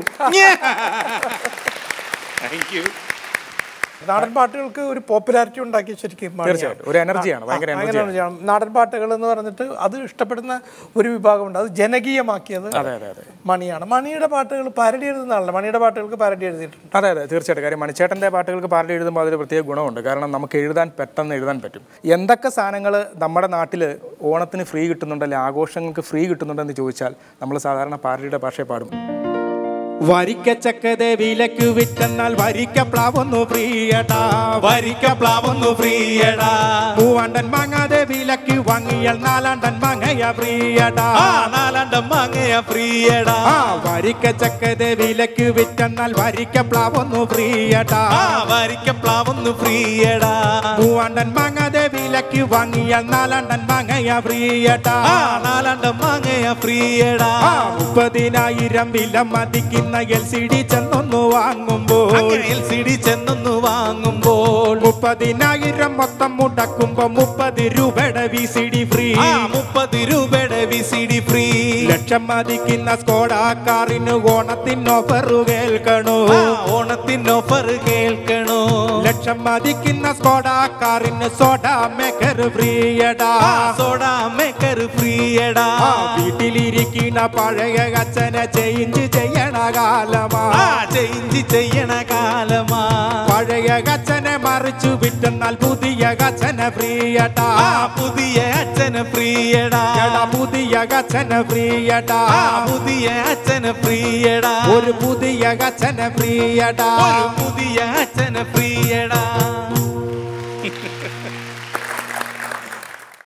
thank you
നാടൻ പാട്ടുകൾക്ക് ഒരു പോപ്പുലാരിറ്റി ഉണ്ടാക്കി ശരിക്കും മണിയാണ്.
തീർച്ചയായിട്ടും. ഒരു എനർജിയാണ്,
ആ,
ഭയങ്കര
ആ,
എനർജിയാണ്.
എനർജിയാണ്. നാടൻ പാട്ടുകൾ എന്ന് പറഞ്ഞിട്ട് അത് ഇഷ്ടപ്പെടുന്ന ഒരു വിഭാഗമുണ്ട് അത് ജനകീയമാക്കിയത്
അതെ അതെ അതെ
മണിയാണ് മണിയുടെ പാട്ടുകൾ പാരഡി എഴുതുന്ന ആളല്ല മണിയുടെ പാട്ടുകൾക്ക് പാരഡി എഴുതിയിട്ടുണ്ട്
അതെ അതെ തീർച്ചയായിട്ടും കാര്യം മണിച്ചേട്ടൻ്റെ പാട്ടുകൾക്ക് പാരഡി എഴുതുമ്പോൾ അതിൽ പ്രത്യേക ഗുണമുണ്ട് കാരണം നമുക്ക് എഴുതാൻ പെട്ടെന്ന് എഴുതാൻ പറ്റും എന്തൊക്കെ സാധനങ്ങൾ നമ്മുടെ നാട്ടിൽ ഓണത്തിന് ഫ്രീ കിട്ടുന്നുണ്ടല്ലേ ആഘോഷങ്ങൾക്ക് ഫ്രീ കിട്ടുന്നുണ്ടെന്ന് ചോദിച്ചാൽ നമ്മൾ സാധാരണ പാരഡിയുടെ ഭാഷയെ പാടും
വരിക്ക ചക്കതെ വിലക്ക് വിറ്റെന്നാൽ വരിക്ക പ്ലാവൊന്നു പ്രിയടാ വരിക്ക പ്ലാവൊന്നു പ്രിയടാ മൂവാണ്ടൻ മാങ്ങാതെ വിലക്ക് വാങ്ങിയാൽ നാലാണ്ടൻ മാങ്ങയ പ്രിയടാ നാലാണ്ടൻ മാങ്ങയ പ്രിയടാ വരിക്ക ചക്കതെ വിലക്ക് വിറ്റെന്നാൽ വരിക്ക പ്ലാവൊന്നു പ്രിയടാ വരിക്ക പ്ലാവൊന്നു പ്രിയടാ മൂവാണ്ടൻ മാങ്ങാതെ വിലക്ക് വാങ്ങിയാൽ നാലാണ്ടൻ മാങ്ങയ പ്രിയടാ നാലാണ്ടൻ മാങ്ങയ പ്രിയടാ മുപ്പതിനായിരം വില മതിക്കുന്ന എൽ സി ഡി ചെന്നൊന്നു വാങ്ങുമ്പോൾ എൽ സി ഡി ചെന്നൊന്നു വാങ്ങുമ്പോൾ മുപ്പതിനായിരം മൊത്തം മുടക്കുമ്പോ മുപ്പത് രൂപയുടെ വി സി ഡി ഫ്രീ മുപ്പത് രൂപയുടെ വി സി ഡി ഫ്രീ ലക്ഷം മതിക്കുന്ന സ്കോഡ കാറിന് ഓണത്തിന് ഓഫർ കേൾക്കണോ ഓണത്തിന് ഓഫർ കേൾക്കണോ ലക്ഷം മതിക്കുന്ന സ്കോഡ കാറിന് സോഡ മേക്കർ ഫ്രീയടാ സോഡ മേക്കർ ഫ്രീയടാ വീട്ടിലിരിക്കുന്ന പഴയ അച്ഛനെ ചേഞ്ച് ചെയ്യണ കാലമാ ചേഞ്ച് ചെയ്യണ കാലമാ പഴയ അച്ഛനെ മറിച്ചു വിറ്റെന്നാൽ പുതിയ അച്ഛനെ ഫ്രീയടാ പുതിയ അച്ഛനെ ഫ്രീയടാ പുതിയ അച്ഛനെ ഫ്രീയടാ പുതിയ അച്ഛനെ ഫ്രീയടാ ഒരു പുതിയ അച്ഛനെ ഫ്രീയടാ ഒരു പുതിയ അച്ഛനെ ഫ്രീയടാ